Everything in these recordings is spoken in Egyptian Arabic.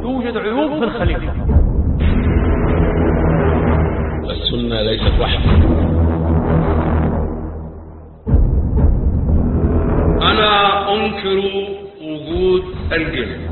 توجد عيوب في الخليفة السنة ليست وحي أنا أنكر وجود الجن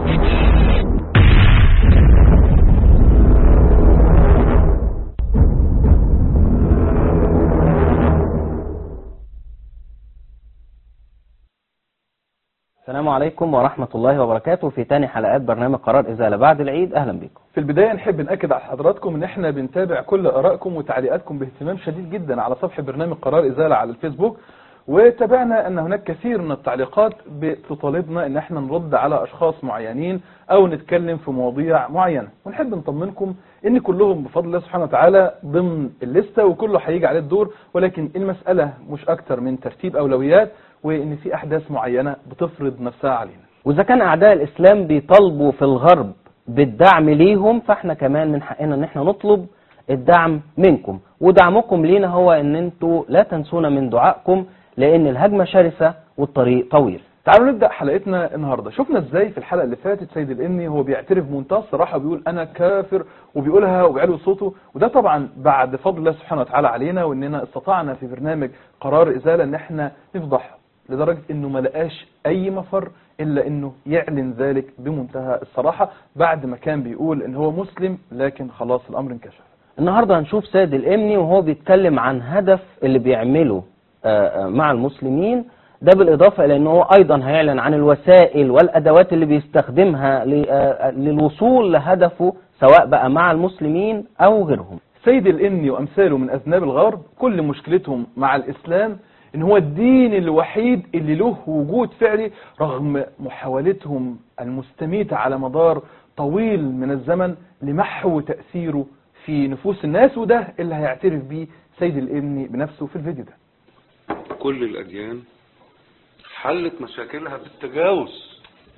السلام عليكم ورحمة الله وبركاته في تاني حلقات برنامج قرار إزالة بعد العيد أهلا بكم في البداية نحب نأكد على حضراتكم ان احنا بنتابع كل ارائكم وتعليقاتكم باهتمام شديد جدا على صفحة برنامج قرار ازالة على الفيسبوك وتابعنا ان هناك كثير من التعليقات بتطالبنا ان احنا نرد على اشخاص معينين او نتكلم في مواضيع معينة ونحب نطمنكم ان كلهم بفضل الله سبحانه وتعالى ضمن الليستة وكله هيجي عليه الدور ولكن المسألة مش اكتر من ترتيب اولويات وان في احداث معينة بتفرض نفسها علينا وإذا كان أعداء الإسلام بيطالبوا في الغرب بالدعم ليهم فإحنا كمان من حقنا إن إحنا نطلب الدعم منكم ودعمكم لينا هو إن أنتوا لا تنسونا من دعائكم لأن الهجمة شرسة والطريق طويل تعالوا نبدأ حلقتنا النهاردة شفنا ازاي في الحلقة اللي فاتت سيد الإني هو بيعترف بمنتهى الصراحة بيقول أنا كافر وبيقولها وبيعلو صوته وده طبعا بعد فضل الله سبحانه وتعالى علينا وإننا استطعنا في برنامج قرار إزالة إن احنا نفضحه لدرجة إنه ما لقاش أي مفر إلا إنه يعلن ذلك بمنتهى الصراحة بعد ما كان بيقول إن هو مسلم لكن خلاص الأمر انكشف النهاردة هنشوف سيد الإمني وهو بيتكلم عن هدف اللي بيعمله آه، آه، مع المسلمين ده بالإضافة إلى أنه هو أيضا هيعلن عن الوسائل والأدوات اللي بيستخدمها ل- آه، للوصول لهدفه سواء بقى مع المسلمين أو غيرهم سيد الإني وأمثاله من أذناب الغرب كل مشكلتهم مع الإسلام إن هو الدين الوحيد اللي له وجود فعلي رغم محاولتهم المستميتة على مدار طويل من الزمن لمحو تأثيره في نفوس الناس وده اللي هيعترف بيه سيد الإني بنفسه في الفيديو ده كل الأديان حلت مشاكلها بالتجاوز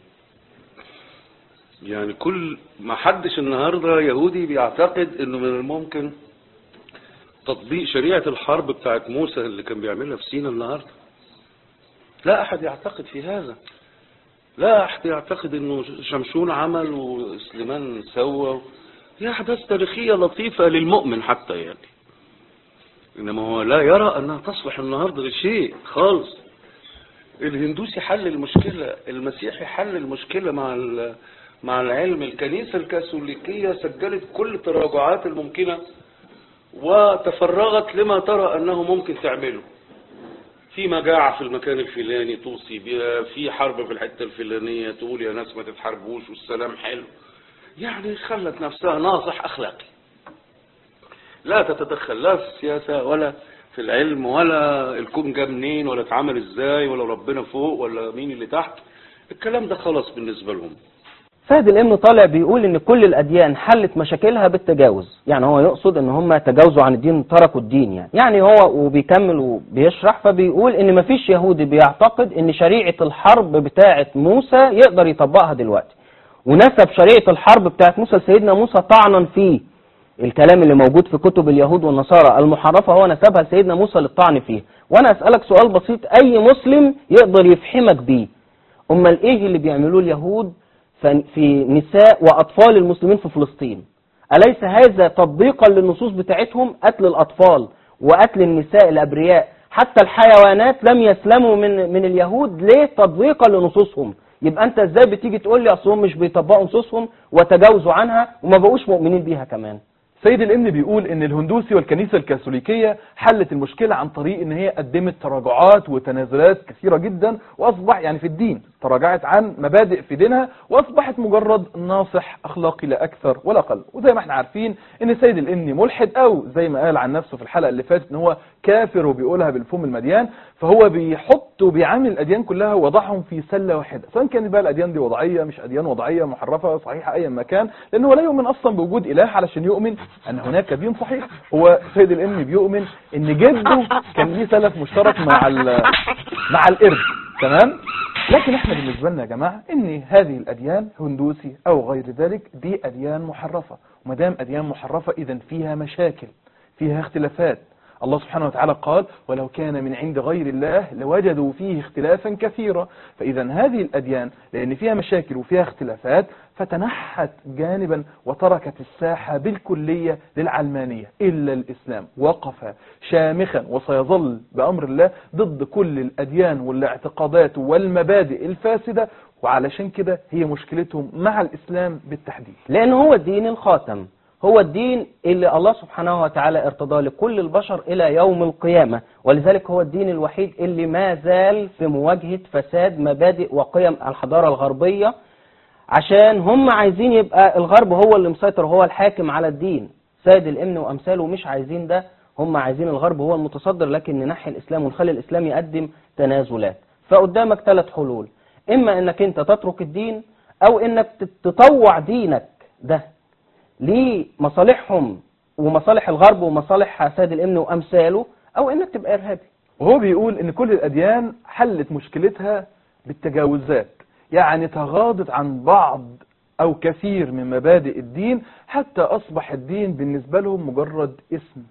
يعني كل ما حدش النهاردة يهودي بيعتقد انه من الممكن تطبيق شريعة الحرب بتاعت موسى اللي كان بيعملها في سينا النهاردة لا احد يعتقد في هذا لا احد يعتقد انه شمشون عمل وسليمان سوى هي احداث تاريخية لطيفة للمؤمن حتى يعني انما هو لا يرى انها تصلح النهاردة لشيء خالص الهندوسي حل المشكلة المسيحي حل المشكلة مع ال- مع العلم الكنيسة الكاثوليكية سجلت كل التراجعات الممكنة وتفرغت لما ترى أنه ممكن تعمله في مجاعة في المكان الفلاني توصي بها في حرب في الحتة الفلانية تقول يا ناس ما تتحاربوش والسلام حلو يعني خلت نفسها ناصح أخلاقي لا تتدخل لا في السياسة ولا في العلم ولا الكون جه منين ولا اتعمل ازاي ولا ربنا فوق ولا مين اللي تحت الكلام ده خلاص بالنسبة لهم سيد الإمن طالع بيقول ان كل الاديان حلت مشاكلها بالتجاوز يعني هو يقصد ان هم تجاوزوا عن الدين تركوا الدين يعني يعني هو وبيكمل وبيشرح فبيقول ان مفيش يهودي بيعتقد ان شريعة الحرب بتاعة موسى يقدر يطبقها دلوقتي ونسب شريعة الحرب بتاعة موسى لسيدنا موسى طعنا فيه الكلام اللي موجود في كتب اليهود والنصارى المحرفة هو نسبها لسيدنا موسى للطعن فيه وانا اسألك سؤال بسيط اي مسلم يقدر يفهمك بيه امال ايه اللي بيعملوه اليهود ف- في نساء واطفال المسلمين في فلسطين اليس هذا تطبيقا للنصوص بتاعتهم قتل الاطفال وقتل النساء الابرياء حتى الحيوانات لم يسلموا من من اليهود ليه تطبيقا لنصوصهم يبقى انت ازاي بتيجي تقول لي اصلهم مش بيطبقوا نصوصهم وتجاوزوا عنها وما بقوش مؤمنين بيها كمان سيد الإمن بيقول ان الهندوسي والكنيسة الكاثوليكية حلت المشكلة عن طريق ان هي قدمت تراجعات وتنازلات كثيرة جدا واصبح يعني في الدين تراجعت عن مبادئ في دينها واصبحت مجرد ناصح اخلاقي لا اكثر ولا اقل وزي ما احنا عارفين ان سيد الإمن ملحد او زي ما قال عن نفسه في الحلقة اللي فاتت ان هو كافر وبيقولها بالفم المديان فهو بيحط وبيعامل الاديان كلها وضعهم في سلة واحدة سواء كانت بقى الاديان دي وضعية مش اديان وضعية محرفة صحيحة ايا ما كان لانه هو لا يؤمن اصلا بوجود اله علشان يؤمن ان هناك دين صحيح هو سيد الامن بيؤمن ان جده كان ليه سلف مشترك مع ال- مع القرد تمام لكن احنا بالنسبة لنا يا جماعة ان هذه الاديان هندوسي او غير ذلك دي اديان محرفة وما دام اديان محرفة اذا فيها مشاكل فيها اختلافات الله سبحانه وتعالى قال ولو كان من عند غير الله لوجدوا فيه اختلافا كثيرا فإذا هذه الأديان لأن فيها مشاكل وفيها اختلافات فتنحت جانبا وتركت الساحة بالكلية للعلمانية إلا الإسلام وقف شامخا وسيظل بأمر الله ضد كل الأديان والاعتقادات والمبادئ الفاسدة وعلشان كده هي مشكلتهم مع الإسلام بالتحديد لأن هو الدين الخاتم هو الدين اللي الله سبحانه وتعالى ارتضاه لكل البشر إلى يوم القيامة ولذلك هو الدين الوحيد اللي ما زال في مواجهة فساد مبادئ وقيم الحضارة الغربية عشان هم عايزين يبقى الغرب هو اللي مسيطر هو الحاكم على الدين سيد الامن وامثاله مش عايزين ده هم عايزين الغرب هو المتصدر لكن ننحي الاسلام ونخلي الاسلام يقدم تنازلات فقدامك ثلاث حلول اما انك انت تترك الدين او انك تطوع دينك ده لمصالحهم ومصالح الغرب ومصالح سيد الامن وامثاله او انك تبقى ارهابي وهو بيقول ان كل الاديان حلت مشكلتها بالتجاوزات يعني تغاضت عن بعض او كثير من مبادئ الدين حتى اصبح الدين بالنسبة لهم مجرد اسم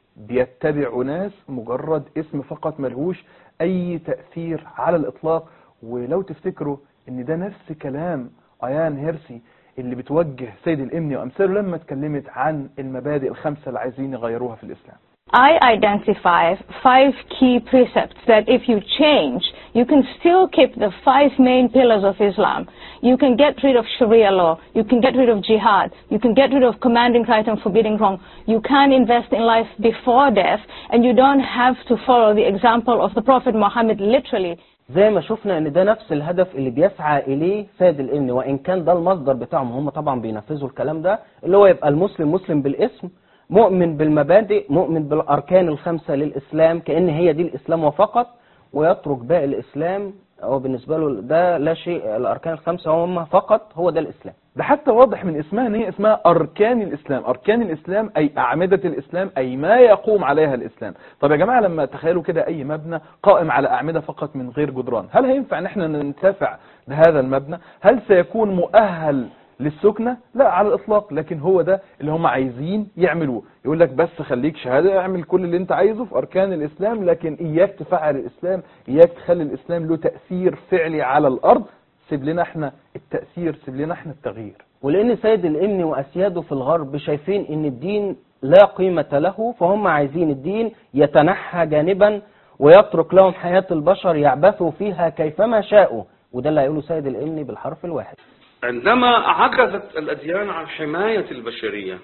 بيتبعوا ناس مجرد اسم فقط ملهوش اي تأثير على الاطلاق ولو تفتكروا ان ده نفس كلام ايان هيرسي اللي بتوجه سيد الامني وامثاله لما اتكلمت عن المبادئ الخمسة اللي عايزين يغيروها في الاسلام I identify five key precepts that if you change, you can still keep the five main pillars of Islam. You can get rid of Sharia law. You can get rid of jihad. You can get rid of commanding right and forbidding wrong. You can invest in life before death, and you don't have to follow the example of the Prophet Muhammad literally. زي ما شفنا ان ده نفس الهدف اللي بيسعى اليه سيد الامن وان كان ده المصدر بتاعهم هم طبعا بينفذوا الكلام ده اللي هو يبقى المسلم مسلم بالاسم مؤمن بالمبادئ مؤمن بالاركان الخمسه للاسلام كان هي دي الاسلام وفقط ويترك باقي الاسلام هو بالنسبه له ده لا شيء الاركان الخمسه هم فقط هو ده الاسلام ده حتى واضح من اسمها ان هي اسمها اركان الاسلام اركان الاسلام اي اعمدة الاسلام اي ما يقوم عليها الاسلام طب يا جماعة لما تخيلوا كده اي مبنى قائم على اعمدة فقط من غير جدران هل هينفع ان احنا ننتفع بهذا المبنى هل سيكون مؤهل للسكنة لا على الاطلاق لكن هو ده اللي هم عايزين يعملوه يقول لك بس خليك شهادة اعمل كل اللي انت عايزه في اركان الاسلام لكن اياك تفعل الاسلام اياك تخلي الاسلام له تأثير فعلي على الارض سيب لنا احنا التأثير سيب لنا احنا التغيير ولان سيد الامن واسياده في الغرب شايفين ان الدين لا قيمة له فهم عايزين الدين يتنحى جانبا ويترك لهم حياة البشر يعبثوا فيها كيفما شاءوا وده اللي هيقوله سيد الامن بالحرف الواحد عندما عجزت الأديان عن حماية البشرية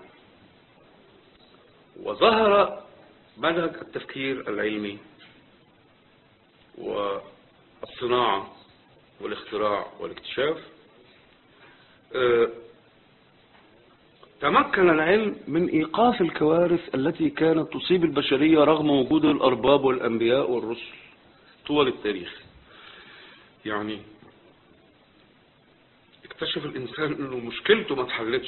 وظهر منهج التفكير العلمي والصناعة والاختراع والاكتشاف آه، تمكن العلم من إيقاف الكوارث التي كانت تصيب البشرية رغم وجود الأرباب والأنبياء والرسل طوال التاريخ يعني اكتشف الإنسان أنه مشكلته ما اتحلتش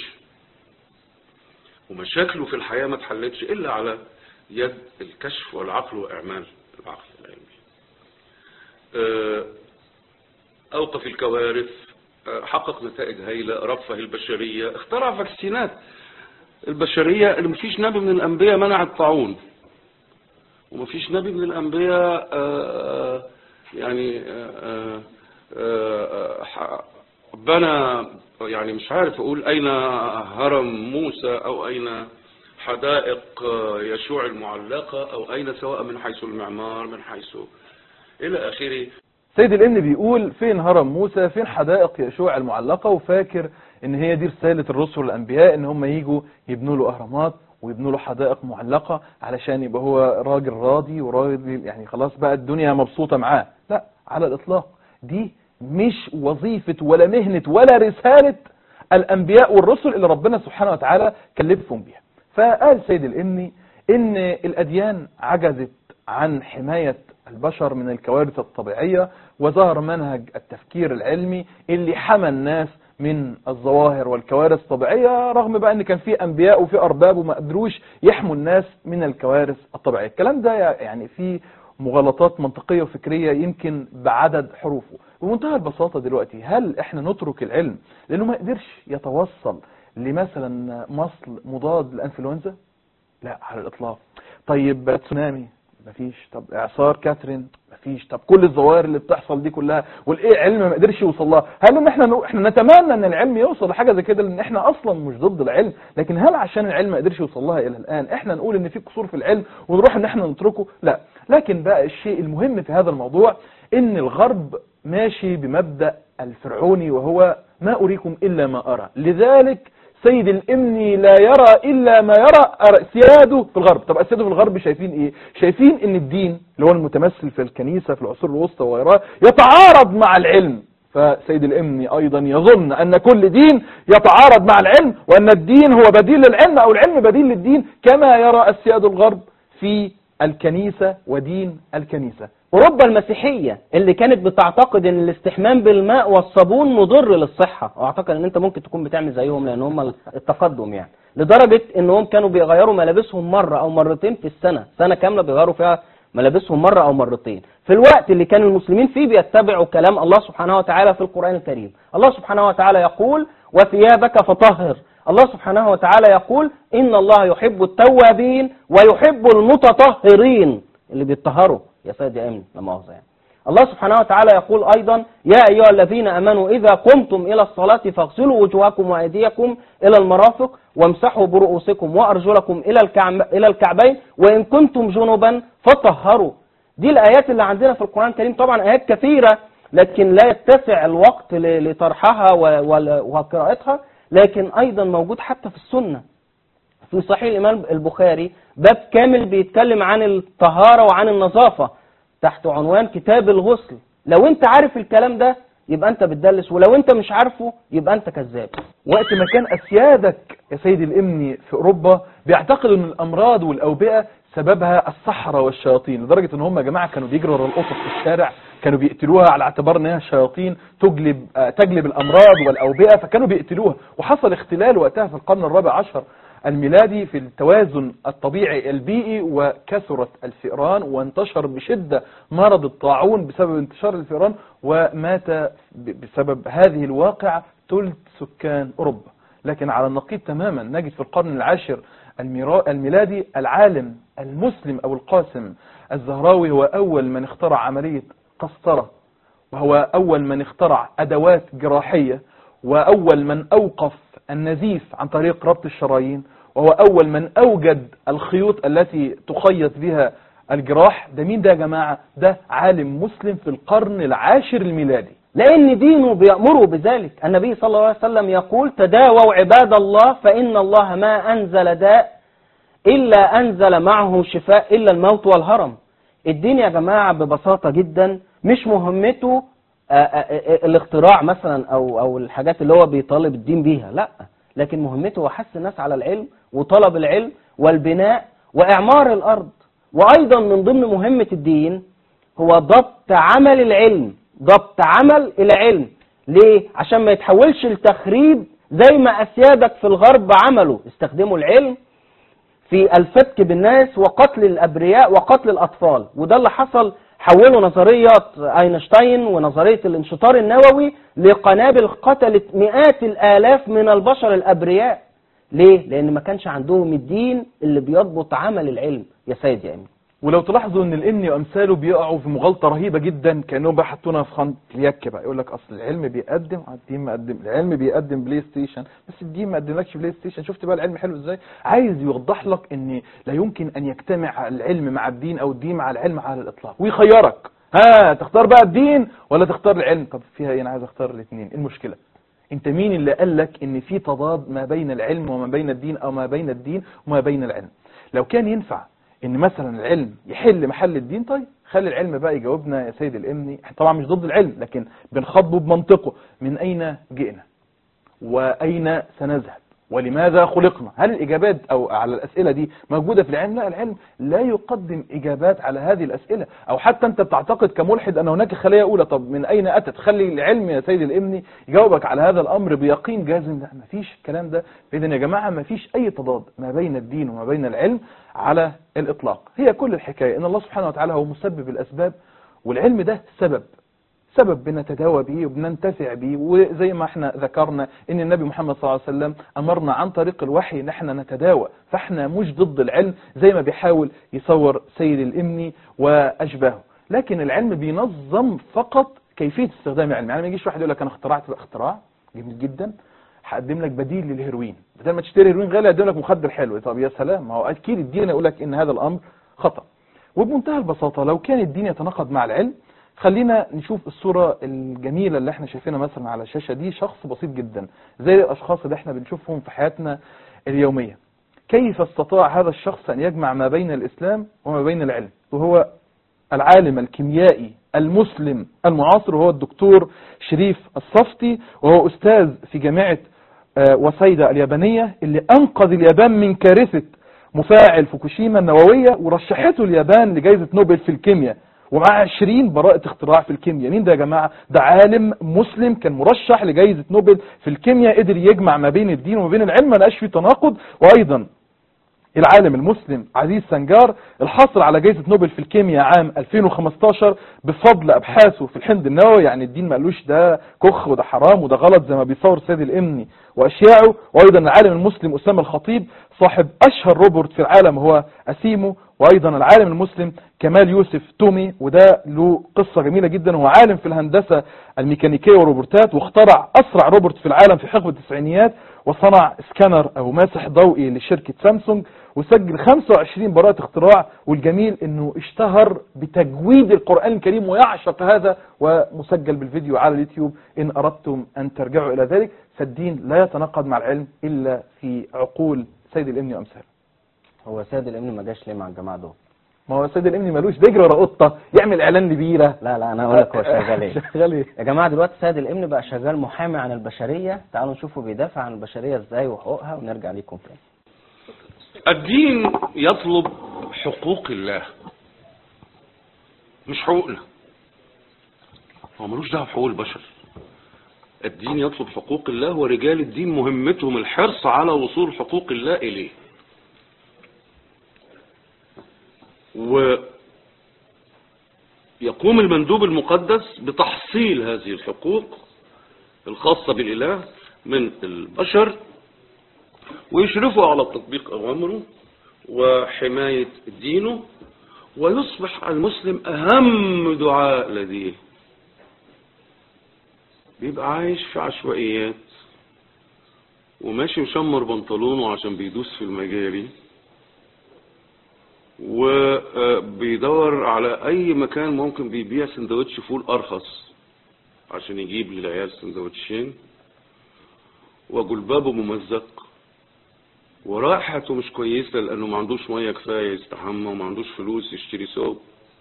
ومشاكله في الحياة ما اتحلتش إلا على يد الكشف والعقل وإعمال العقل العلمي آه، أوقف الكوارث آه، حقق نتائج هائلة رفه البشرية اخترع فاكسينات البشرية اللي مفيش نبي من الأنبياء منع الطاعون ومفيش نبي من الأنبياء آه، يعني آه، آه، آه، بنى يعني مش عارف أقول أين هرم موسى أو أين حدائق آه، يشوع المعلقة أو أين سواء من حيث المعمار من حيث إلى آخره سيد الامن بيقول فين هرم موسى فين حدائق يشوع المعلقة وفاكر ان هي دي رسالة الرسل والانبياء ان هم يجوا يبنوا له اهرامات ويبنوا له حدائق معلقة علشان يبقى هو راجل راضي وراجل يعني خلاص بقى الدنيا مبسوطة معاه لا على الاطلاق دي مش وظيفة ولا مهنة ولا رسالة الانبياء والرسل اللي ربنا سبحانه وتعالى كلفهم بيها فقال سيد الامني ان الاديان عجزت عن حماية البشر من الكوارث الطبيعية وظهر منهج التفكير العلمي اللي حمى الناس من الظواهر والكوارث الطبيعية رغم بقى ان كان في انبياء وفي ارباب وما قدروش يحموا الناس من الكوارث الطبيعية الكلام ده يعني فيه مغالطات منطقية وفكرية يمكن بعدد حروفه بمنتهى البساطة دلوقتي هل احنا نترك العلم لانه ما قدرش يتوصل لمثلا مصل مضاد للانفلونزا لا على الاطلاق طيب تسونامي مفيش طب اعصار كاترين مفيش طب كل الظواهر اللي بتحصل دي كلها والايه علم ما قدرش يوصل لها هل ان احنا نو... احنا نتمنى ان العلم يوصل لحاجه زي كده لان احنا اصلا مش ضد العلم لكن هل عشان العلم ما قدرش يوصل لها الى الان احنا نقول ان في قصور في العلم ونروح ان احنا نتركه لا لكن بقى الشيء المهم في هذا الموضوع ان الغرب ماشي بمبدأ الفرعوني وهو ما اريكم الا ما ارى لذلك سيد الامني لا يرى الا ما يرى سياده في الغرب طب اسياده في الغرب شايفين ايه شايفين ان الدين اللي هو المتمثل في الكنيسة في العصور الوسطى وغيرها يتعارض مع العلم فسيد الامني ايضا يظن ان كل دين يتعارض مع العلم وان الدين هو بديل للعلم او العلم بديل للدين كما يرى السياد الغرب في الكنيسة ودين الكنيسة اوروبا المسيحيه اللي كانت بتعتقد ان الاستحمام بالماء والصابون مضر للصحه واعتقد ان انت ممكن تكون بتعمل زيهم لان هم التقدم يعني لدرجه انهم كانوا بيغيروا ملابسهم مره او مرتين في السنه سنه كامله بيغيروا فيها ملابسهم مره او مرتين في الوقت اللي كان المسلمين فيه بيتبعوا كلام الله سبحانه وتعالى في القران الكريم الله سبحانه وتعالى يقول وثيابك فطهر الله سبحانه وتعالى يقول ان الله يحب التوابين ويحب المتطهرين اللي بيتطهروا يا سيد يا امن لا مؤاخذه يعني الله سبحانه وتعالى يقول ايضا يا ايها الذين امنوا اذا قمتم الى الصلاه فاغسلوا وجوهكم وايديكم الى المرافق وامسحوا برؤوسكم وارجلكم الى الكعب الى الكعبين وان كنتم جنبا فطهروا دي الايات اللي عندنا في القران الكريم طبعا ايات كثيره لكن لا يتسع الوقت ل- لطرحها و- و- وقراءتها لكن ايضا موجود حتى في السنه في صحيح الإمام البخاري باب كامل بيتكلم عن الطهارة وعن النظافة تحت عنوان كتاب الغسل لو انت عارف الكلام ده يبقى انت بتدلس ولو انت مش عارفه يبقى انت كذاب وقت ما كان اسيادك يا سيدي الامني في اوروبا بيعتقدوا ان الامراض والاوبئه سببها السحرة والشياطين لدرجة ان هم يا جماعة كانوا بيجروا ورا القطط في الشارع كانوا بيقتلوها على اعتبار انها شياطين تجلب آه، تجلب الامراض والاوبئة فكانوا بيقتلوها وحصل اختلال وقتها في القرن الرابع عشر الميلادي في التوازن الطبيعي البيئي وكثرت الفئران وانتشر بشدة مرض الطاعون بسبب انتشار الفئران ومات ب- بسبب هذه الواقعة ثلث سكان أوروبا لكن على النقيض تماما نجد في القرن العاشر الميرا- الميلادي العالم المسلم أبو القاسم الزهراوي هو أول من اخترع عملية قسطرة وهو أول من اخترع أدوات جراحية وأول من أوقف النزيف عن طريق ربط الشرايين وهو أول من أوجد الخيوط التي تخيط بها الجراح ده مين ده يا جماعة ده عالم مسلم في القرن العاشر الميلادي لأن دينه بيأمره بذلك النبي صلى الله عليه وسلم يقول تداووا عباد الله فإن الله ما أنزل داء إلا أنزل معه شفاء إلا الموت والهرم الدين يا جماعة ببساطة جدا مش مهمته آه، آه، آه، الاختراع مثلا أو أو الحاجات اللي هو بيطالب الدين بيها لا لكن مهمته هو حث الناس على العلم وطلب العلم والبناء وإعمار الأرض وأيضا من ضمن مهمة الدين هو ضبط عمل العلم ضبط عمل العلم ليه عشان ما يتحولش لتخريب زي ما اسيادك في الغرب عملوا استخدموا العلم في الفتك بالناس وقتل الابرياء وقتل الاطفال وده اللي حصل حولوا نظريات اينشتاين ونظريه الانشطار النووي لقنابل قتلت مئات الالاف من البشر الابرياء ليه لان ما كانش عندهم الدين اللي بيضبط عمل العلم يا سيد يا امين ولو تلاحظوا ان الامني وامثاله بيقعوا في مغالطه رهيبه جدا كانهم بقى حطونا في خانه اليك بقى يقول لك اصل العلم بيقدم الدين ما قدم العلم بيقدم بلاي ستيشن بس الدين ما قدملكش بلاي ستيشن شفت بقى العلم حلو ازاي عايز يوضح لك ان لا يمكن ان يجتمع العلم مع الدين او الدين مع العلم على الاطلاق ويخيرك ها تختار بقى الدين ولا تختار العلم طب فيها ايه انا عايز اختار الاثنين ايه المشكله انت مين اللي قال لك ان في تضاد ما بين العلم وما بين الدين او ما بين الدين وما بين العلم لو كان ينفع ان مثلا العلم يحل محل الدين طيب خلي العلم بقى يجاوبنا يا سيد الامني احنا طبعا مش ضد العلم لكن بنخاطبه بمنطقه من اين جئنا واين سنذهب ولماذا خلقنا هل الاجابات او على الاسئله دي موجوده في العلم لا العلم لا يقدم اجابات على هذه الاسئله او حتى انت بتعتقد كملحد ان هناك خليه اولى طب من اين اتت خلي العلم يا سيد الامني يجاوبك على هذا الامر بيقين جازم لا مفيش الكلام ده اذا يا جماعه مفيش اي تضاد ما بين الدين وما بين العلم على الاطلاق هي كل الحكايه ان الله سبحانه وتعالى هو مسبب الاسباب والعلم ده سبب سبب بنتداوى به وبننتفع به وزي ما احنا ذكرنا ان النبي محمد صلى الله عليه وسلم امرنا عن طريق الوحي ان احنا نتداوى فاحنا مش ضد العلم زي ما بيحاول يصور سيد الامني واشباهه لكن العلم بينظم فقط كيفيه استخدام العلم يعني ما يجيش واحد يقول لك انا اخترعت اختراع جميل جدا هقدم لك بديل للهيروين بدل ما تشتري هيروين غالي اقدم لك مخدر حلو طب يا سلام ما هو اكيد الدين يقول لك ان هذا الامر خطا وبمنتهى البساطه لو كان الدين يتناقض مع العلم خلينا نشوف الصورة الجميلة اللي احنا شايفينها مثلا على الشاشة دي شخص بسيط جدا زي الأشخاص اللي احنا بنشوفهم في حياتنا اليومية كيف استطاع هذا الشخص أن يجمع ما بين الإسلام وما بين العلم وهو العالم الكيميائي المسلم المعاصر وهو الدكتور شريف الصفتي وهو أستاذ في جامعة آه، وسيدة اليابانية اللي أنقذ اليابان من كارثة مفاعل فوكوشيما النووية ورشحته اليابان لجائزة نوبل في الكيمياء ومعاه 20 براءة اختراع في الكيمياء مين ده يا جماعة ده عالم مسلم كان مرشح لجائزة نوبل في الكيمياء قدر يجمع ما بين الدين وما بين العلم ما لقاش فيه تناقض وأيضا العالم المسلم عزيز سنجار الحاصل على جائزة نوبل في الكيمياء عام 2015 بفضل أبحاثه في الحمض النووي يعني الدين ما قالوش ده كخ وده حرام وده غلط زي ما بيصور سيد الإمني وأشياعه وأيضا العالم المسلم أسامة الخطيب صاحب أشهر روبوت في العالم هو أسيمو وأيضا العالم المسلم كمال يوسف تومي وده له قصة جميلة جدا هو عالم في الهندسة الميكانيكية والروبوتات واخترع أسرع روبوت في العالم في حقبة التسعينيات وصنع سكانر أو ماسح ضوئي لشركة سامسونج وسجل 25 براءة اختراع والجميل انه اشتهر بتجويد القرآن الكريم ويعشق هذا ومسجل بالفيديو على اليوتيوب ان اردتم ان ترجعوا الى ذلك فالدين لا يتناقض مع العلم الا في عقول سيد الامني وامثاله هو سيد الامن ما جاش ليه مع الجماعة دول ما هو سيد الامني ملوش بيجري ورا قطه يعمل اعلان لبيره لا لا انا اقول لك هو شغال ايه شغال ايه يا جماعة دلوقتي سيد الامن بقى شغال محامي عن البشرية تعالوا نشوفه بيدافع عن البشرية ازاي وحقوقها ونرجع ليكم تاني الدين يطلب حقوق الله مش حقوقنا هو ملوش دعوه بحقوق البشر الدين يطلب حقوق الله ورجال الدين مهمتهم الحرص على وصول حقوق الله إليه ويقوم المندوب المقدس بتحصيل هذه الحقوق الخاصة بالإله من البشر ويشرفوا على تطبيق أوامره وحماية دينه ويصبح المسلم أهم دعاء لديه بيبقى عايش في عشوائيات وماشي مشمر بنطلونه عشان بيدوس في المجاري وبيدور على اي مكان ممكن بيبيع سندوتش فول ارخص عشان يجيب للعيال سندوتشين وجلبابه ممزق ورائحته مش كويسة لأنه ما عندوش مية كفاية يستحمى وما عندوش فلوس يشتري ثوب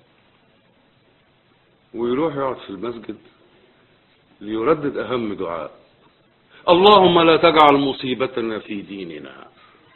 ويروح يقعد في المسجد ليردد أهم دعاء اللهم لا تجعل مصيبتنا في ديننا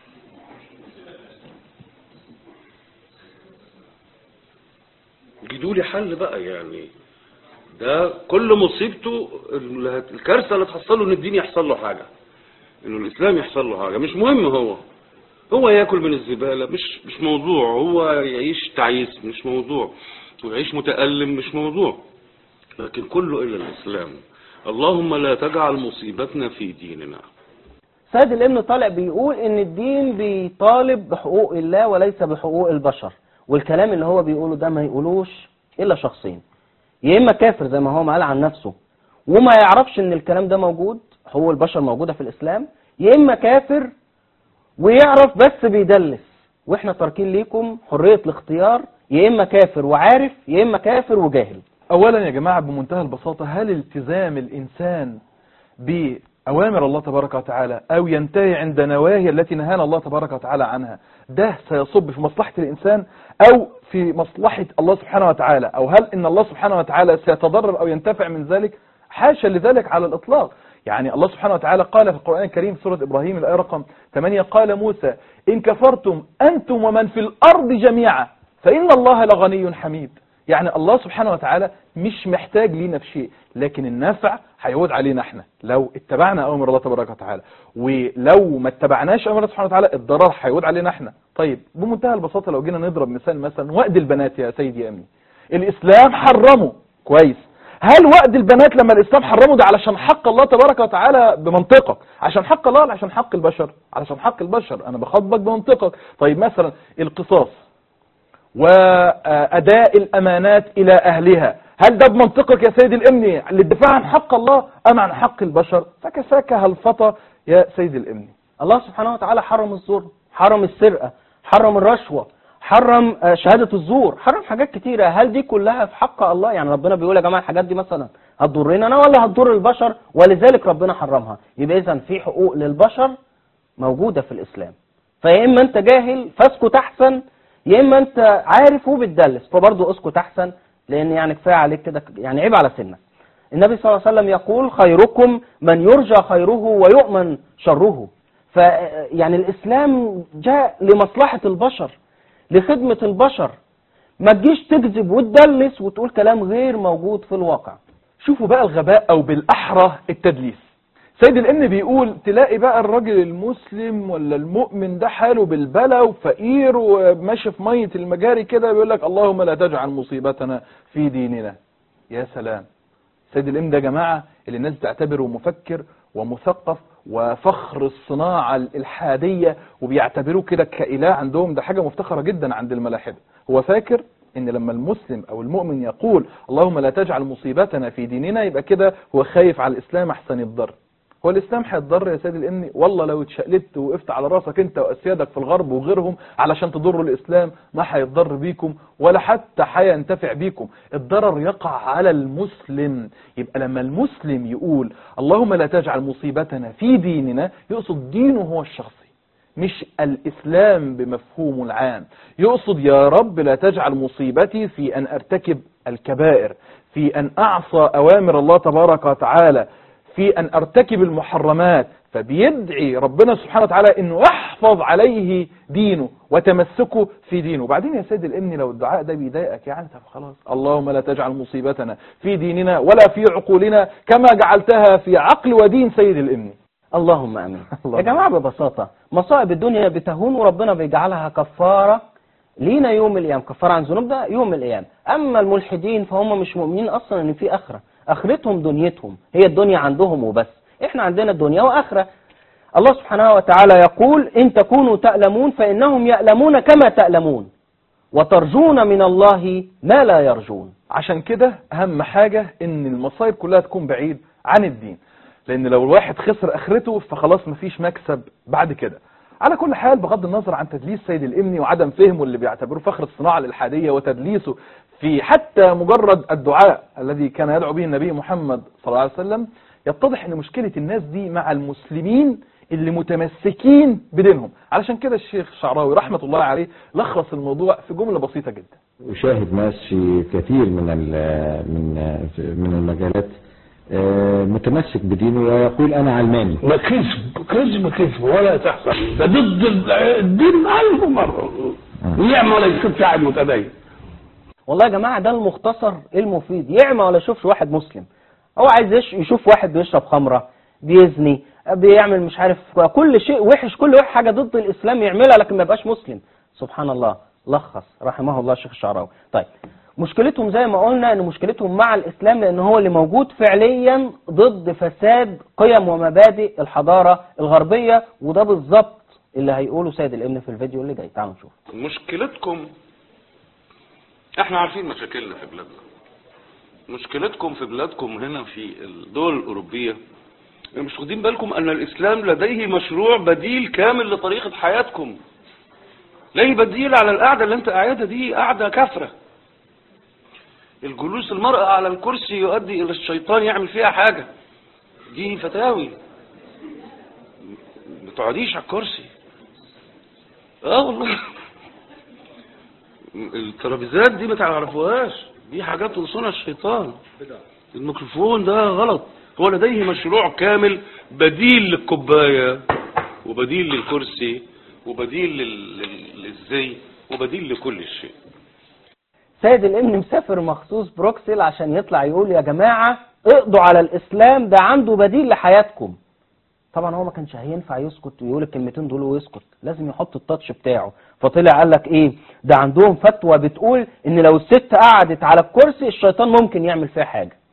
جدوا لي حل بقى يعني ده كل مصيبته اللي هت- الكارثه اللي تحصل له ان الدين يحصل له حاجه انه الاسلام يحصل له حاجه مش مهم هو هو ياكل من الزباله مش مش موضوع هو يعيش تعيس مش موضوع ويعيش متالم مش موضوع لكن كله الا الاسلام اللهم لا تجعل مصيبتنا في ديننا سيد الامن طالع بيقول ان الدين بيطالب بحقوق الله وليس بحقوق البشر والكلام اللي هو بيقوله ده ما يقولوش الا شخصين يا اما كافر زي ما هو ما قال عن نفسه وما يعرفش ان الكلام ده موجود حقوق البشر موجودة في الاسلام يا اما كافر ويعرف بس بيدلس واحنا تاركين ليكم حرية الاختيار يا اما كافر وعارف يا اما كافر وجاهل اولا يا جماعة بمنتهى البساطة هل التزام الانسان بأوامر الله تبارك وتعالى او ينتهي عند نواهي التي نهانا الله تبارك وتعالى عنها ده سيصب في مصلحة الانسان او في مصلحة الله سبحانه وتعالى او هل ان الله سبحانه وتعالى سيتضرر او ينتفع من ذلك حاشا لذلك على الاطلاق يعني الله سبحانه وتعالى قال في القرآن الكريم في سورة إبراهيم الآية رقم 8 قال موسى إن كفرتم أنتم ومن في الأرض جميعا فإن الله لغني حميد يعني الله سبحانه وتعالى مش محتاج لينا في شيء لكن النفع هيعود علينا احنا لو اتبعنا أوامر الله تبارك وتعالى ولو ما اتبعناش أوامر الله سبحانه وتعالى الضرر هيعود علينا احنا طيب بمنتهى البساطة لو جينا نضرب مثال مثلا وقت البنات يا سيدي أمي الإسلام حرمه كويس هل وقت البنات لما الاسلام حرمه ده علشان حق الله تبارك وتعالى بمنطقك عشان حق الله ولا عشان حق البشر علشان حق البشر انا بخاطبك بمنطقك طيب مثلا القصاص واداء الامانات الى اهلها هل ده بمنطقك يا سيد الامني للدفاع عن حق الله ام عن حق البشر فكساك هلفطه يا سيد الامني الله سبحانه وتعالى حرم الظلم حرم السرقة حرم الرشوة حرم آه، شهادة الزور حرم حاجات كتيرة هل دي كلها في حق الله يعني ربنا بيقول يا جماعة الحاجات دي مثلا هتضرنا انا ولا هتضر البشر ولذلك ربنا حرمها يبقى اذا في حقوق للبشر موجودة في الاسلام فيا اما انت جاهل فاسكت احسن يا اما انت عارف وبتدلس فبرضه اسكت احسن لان يعني كفايه عليك كده يعني عيب على سنك النبي صلى الله عليه وسلم يقول خيركم من يرجى خيره ويؤمن شره ف يعني الاسلام جاء لمصلحه البشر لخدمه البشر ما تجيش تكذب وتدلس وتقول كلام غير موجود في الواقع شوفوا بقى الغباء او بالاحرى التدليس سيد الامن بيقول تلاقي بقى الراجل المسلم ولا المؤمن ده حاله بالبلا وفقير وماشي في مية المجاري كده بيقول لك اللهم لا تجعل مصيبتنا في ديننا يا سلام سيد الامن ده يا جماعة اللي الناس بتعتبره مفكر ومثقف وفخر الصناعة الإلحادية وبيعتبروه كده كإله عندهم ده حاجة مفتخرة جدا عند الملاحدة هو فاكر ان لما المسلم او المؤمن يقول اللهم لا تجعل مصيبتنا في ديننا يبقى كده هو خايف على الاسلام احسن يتضر هو الاسلام هيتضر يا سيدي الامني والله لو اتشقلبت وقفت على راسك انت واسيادك في الغرب وغيرهم علشان تضروا الاسلام ما هيتضر بيكم ولا حتى هينتفع بيكم الضرر يقع على المسلم يبقى لما المسلم يقول اللهم لا تجعل مصيبتنا في ديننا يقصد دينه هو الشخصي مش الإسلام بمفهومه العام يقصد يا رب لا تجعل مصيبتي في أن أرتكب الكبائر في أن أعصى أوامر الله تبارك وتعالى في أن أرتكب المحرمات فبيدعي ربنا سبحانه وتعالى أنه يحفظ عليه دينه وتمسكه في دينه بعدين يا سيد الامني لو الدعاء ده بيضايقك يعني طب خلاص اللهم لا تجعل مصيبتنا في ديننا ولا في عقولنا كما جعلتها في عقل ودين سيد الامني اللهم امين اللهم يا جماعه ببساطه مصائب الدنيا بتهون وربنا بيجعلها كفاره لينا يوم القيامه كفاره عن ذنوبنا يوم القيامه اما الملحدين فهم مش مؤمنين اصلا ان في اخره اخرتهم دنيتهم هي الدنيا عندهم وبس احنا عندنا الدنيا واخره الله سبحانه وتعالى يقول ان تكونوا تألمون فانهم يألمون كما تألمون وترجون من الله ما لا يرجون عشان كده اهم حاجة ان المصايب كلها تكون بعيد عن الدين لان لو الواحد خسر اخرته فخلاص مفيش مكسب بعد كده على كل حال بغض النظر عن تدليس سيد الامني وعدم فهمه اللي بيعتبروه فخر الصناعة الالحادية وتدليسه في حتى مجرد الدعاء الذي كان يدعو به النبي محمد صلى الله عليه وسلم يتضح ان مشكلة الناس دي مع المسلمين اللي متمسكين بدينهم علشان كده الشيخ شعراوي رحمة الله عليه لخص الموضوع في جملة بسيطة جدا أشاهد ناس في كثير من ال- من من المجالات آه، متمسك بدينه ويقول أنا علماني ما كذب كذب كذب ولا تحصل ده ضد الدين ألف مرة ويعمل ولا يشوف قاعد متدين والله يا جماعة ده المختصر المفيد يعمى ولا يشوفش واحد مسلم هو عايز يش- يشوف واحد بيشرب خمرة بيزني بيعمل مش عارف كل شيء وحش كل واحد حاجة ضد الإسلام يعملها لكن ما يبقاش مسلم سبحان الله لخص رحمه الله الشيخ الشعراوي طيب مشكلتهم زي ما قلنا ان مشكلتهم مع الاسلام لان هو اللي موجود فعليا ضد فساد قيم ومبادئ الحضارة الغربية وده بالظبط اللي هيقوله سيد الامن في الفيديو اللي جاي تعالوا نشوف مشكلتكم احنا عارفين مشاكلنا في بلادنا مشكلتكم في بلادكم هنا في الدول الأوروبية مش واخدين بالكم أن الإسلام لديه مشروع بديل كامل لطريقة حياتكم ليه بديل على القعدة اللي انت قاعدها دي قعدة كافرة الجلوس المرأة على الكرسي يؤدي إلى الشيطان يعمل فيها حاجة دي فتاوي ما تقعديش على الكرسي اه والله الترابيزات دي ما تعرفوهاش دي حاجات وصولها الشيطان الميكروفون ده غلط هو لديه مشروع كامل بديل للكوباية وبديل للكرسي وبديل لل- لل- للزي وبديل لكل شيء سيد الامن مسافر مخصوص بروكسل عشان يطلع يقول يا جماعة اقضوا على الاسلام ده عنده بديل لحياتكم طبعا هو ما كانش هينفع يسكت ويقول الكلمتين دول ويسكت لازم يحط التاتش بتاعه فطلع قال لك ايه ده عندهم فتوى بتقول ان لو الست قعدت على الكرسي الشيطان ممكن يعمل فيها حاجة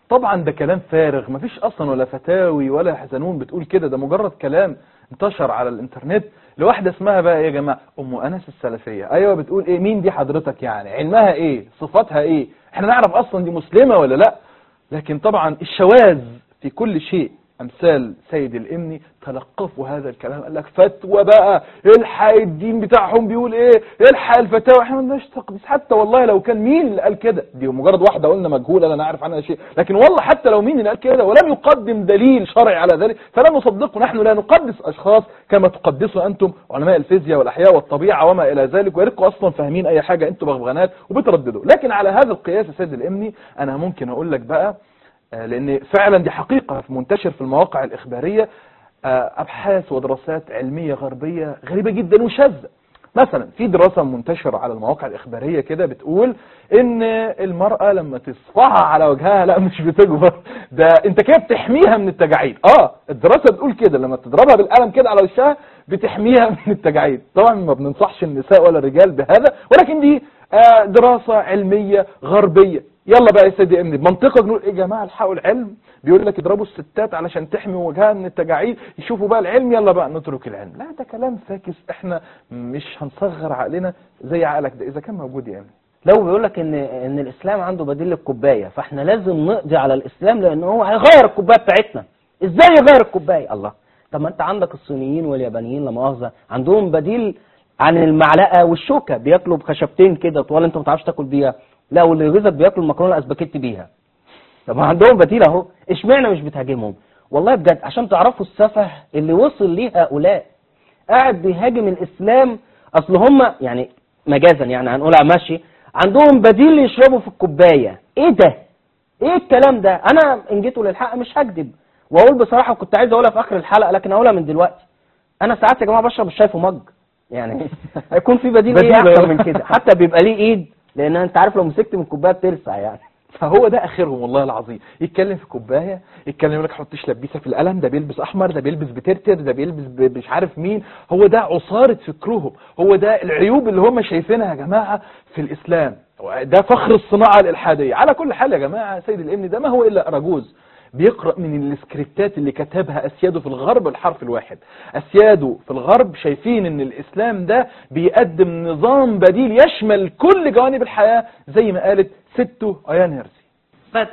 طبعا ده كلام فارغ مفيش اصلا ولا فتاوي ولا حزنون بتقول كده ده مجرد كلام انتشر على الانترنت لواحده اسمها بقى ايه يا جماعه ام انس السلفيه ايوه بتقول ايه مين دي حضرتك يعني علمها ايه صفاتها ايه احنا نعرف اصلا دي مسلمه ولا لا لكن طبعا الشواذ في كل شيء امثال سيد الامني تلقفوا هذا الكلام قال لك فتوى بقى الحق الدين بتاعهم بيقول ايه الحق الفتاوى احنا ما لناش تقديس حتى والله لو كان مين اللي قال كده دي مجرد واحده قلنا مجهوله لا نعرف عنها شيء لكن والله حتى لو مين اللي قال كده ولم يقدم دليل شرعي على ذلك فلا نصدقه نحن لا نقدس اشخاص كما تقدسوا انتم علماء الفيزياء والاحياء والطبيعه وما الى ذلك ويرقوا اصلا فاهمين اي حاجه انتم بغبغانات وبترددوا لكن على هذا القياس يا سيد الامني انا ممكن اقول لك بقى آه، لان فعلا دي حقيقة منتشر في المواقع الاخبارية آه، ابحاث ودراسات علمية غربية غريبة جدا وشاذة مثلا في دراسة منتشرة على المواقع الاخبارية كده بتقول ان المرأة لما تصفعها على وجهها لا مش بتكبر ده انت كده بتحميها من التجاعيد اه الدراسة بتقول كده لما تضربها بالقلم كده على وشها بتحميها من التجاعيد طبعا ما بننصحش النساء ولا الرجال بهذا ولكن دي آه، دراسة علمية غربية يلا بقى يا سيدي امني بمنطقك نقول ايه يا جماعه الحقوا العلم بيقول لك اضربوا الستات علشان تحمي وجهها من التجاعيد يشوفوا بقى العلم يلا بقى نترك العلم لا ده كلام فاكس احنا مش هنصغر عقلنا زي عقلك ده اذا كان موجود يا امني لو بيقول لك ان ان الاسلام عنده بديل للكوبايه فاحنا لازم نقضي على الاسلام لان هو هيغير الكوبايه بتاعتنا ازاي يغير الكوبايه الله طب ما انت عندك الصينيين واليابانيين لا مؤاخذه عندهم بديل عن المعلقه والشوكه بياكلوا بخشبتين كده طوال انت ما تعرفش تاكل بيها لا واللي يغيظك بياكلوا المكرونه الاسباجيتي بيها طب ما عندهم بديل اهو اشمعنى مش بتهاجمهم والله بجد عشان تعرفوا السفه اللي وصل ليه هؤلاء قاعد بيهاجم الاسلام اصل هم يعني مجازا يعني هنقولها ماشي عندهم بديل يشربوا في الكوبايه ايه ده ايه الكلام ده انا ان جيتوا للحق مش هكذب واقول بصراحه كنت عايز اقولها في اخر الحلقه لكن اقولها من دلوقتي انا ساعات يا جماعه بشرب الشاي في مج يعني هيكون في بديل ايه بديل احسن أهو. من كده حتى بيبقى ليه ايد لان انت عارف لو مسكت من الكوبايه بتلسع يعني فهو ده اخرهم والله العظيم يتكلم في كوبايه يتكلم يقول لك حطش لبيسه في القلم ده بيلبس احمر ده بيلبس بترتر ده بيلبس ب- مش عارف مين هو ده عصاره فكرهم هو ده العيوب اللي هم شايفينها يا جماعه في الاسلام ده فخر الصناعه الالحاديه على كل حال يا جماعه سيد الامن ده ما هو الا اراجوز بيقرأ من السكريبتات اللي كتبها أسياده في الغرب الحرف الواحد أسياده في الغرب شايفين أن الإسلام ده بيقدم نظام بديل يشمل كل جوانب الحياة زي ما قالت ستو أيان هيرسي But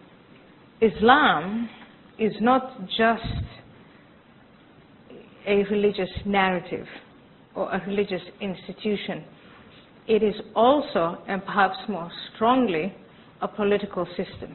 Islam is not just a religious narrative or a religious institution. It is also, and perhaps more strongly, a political system.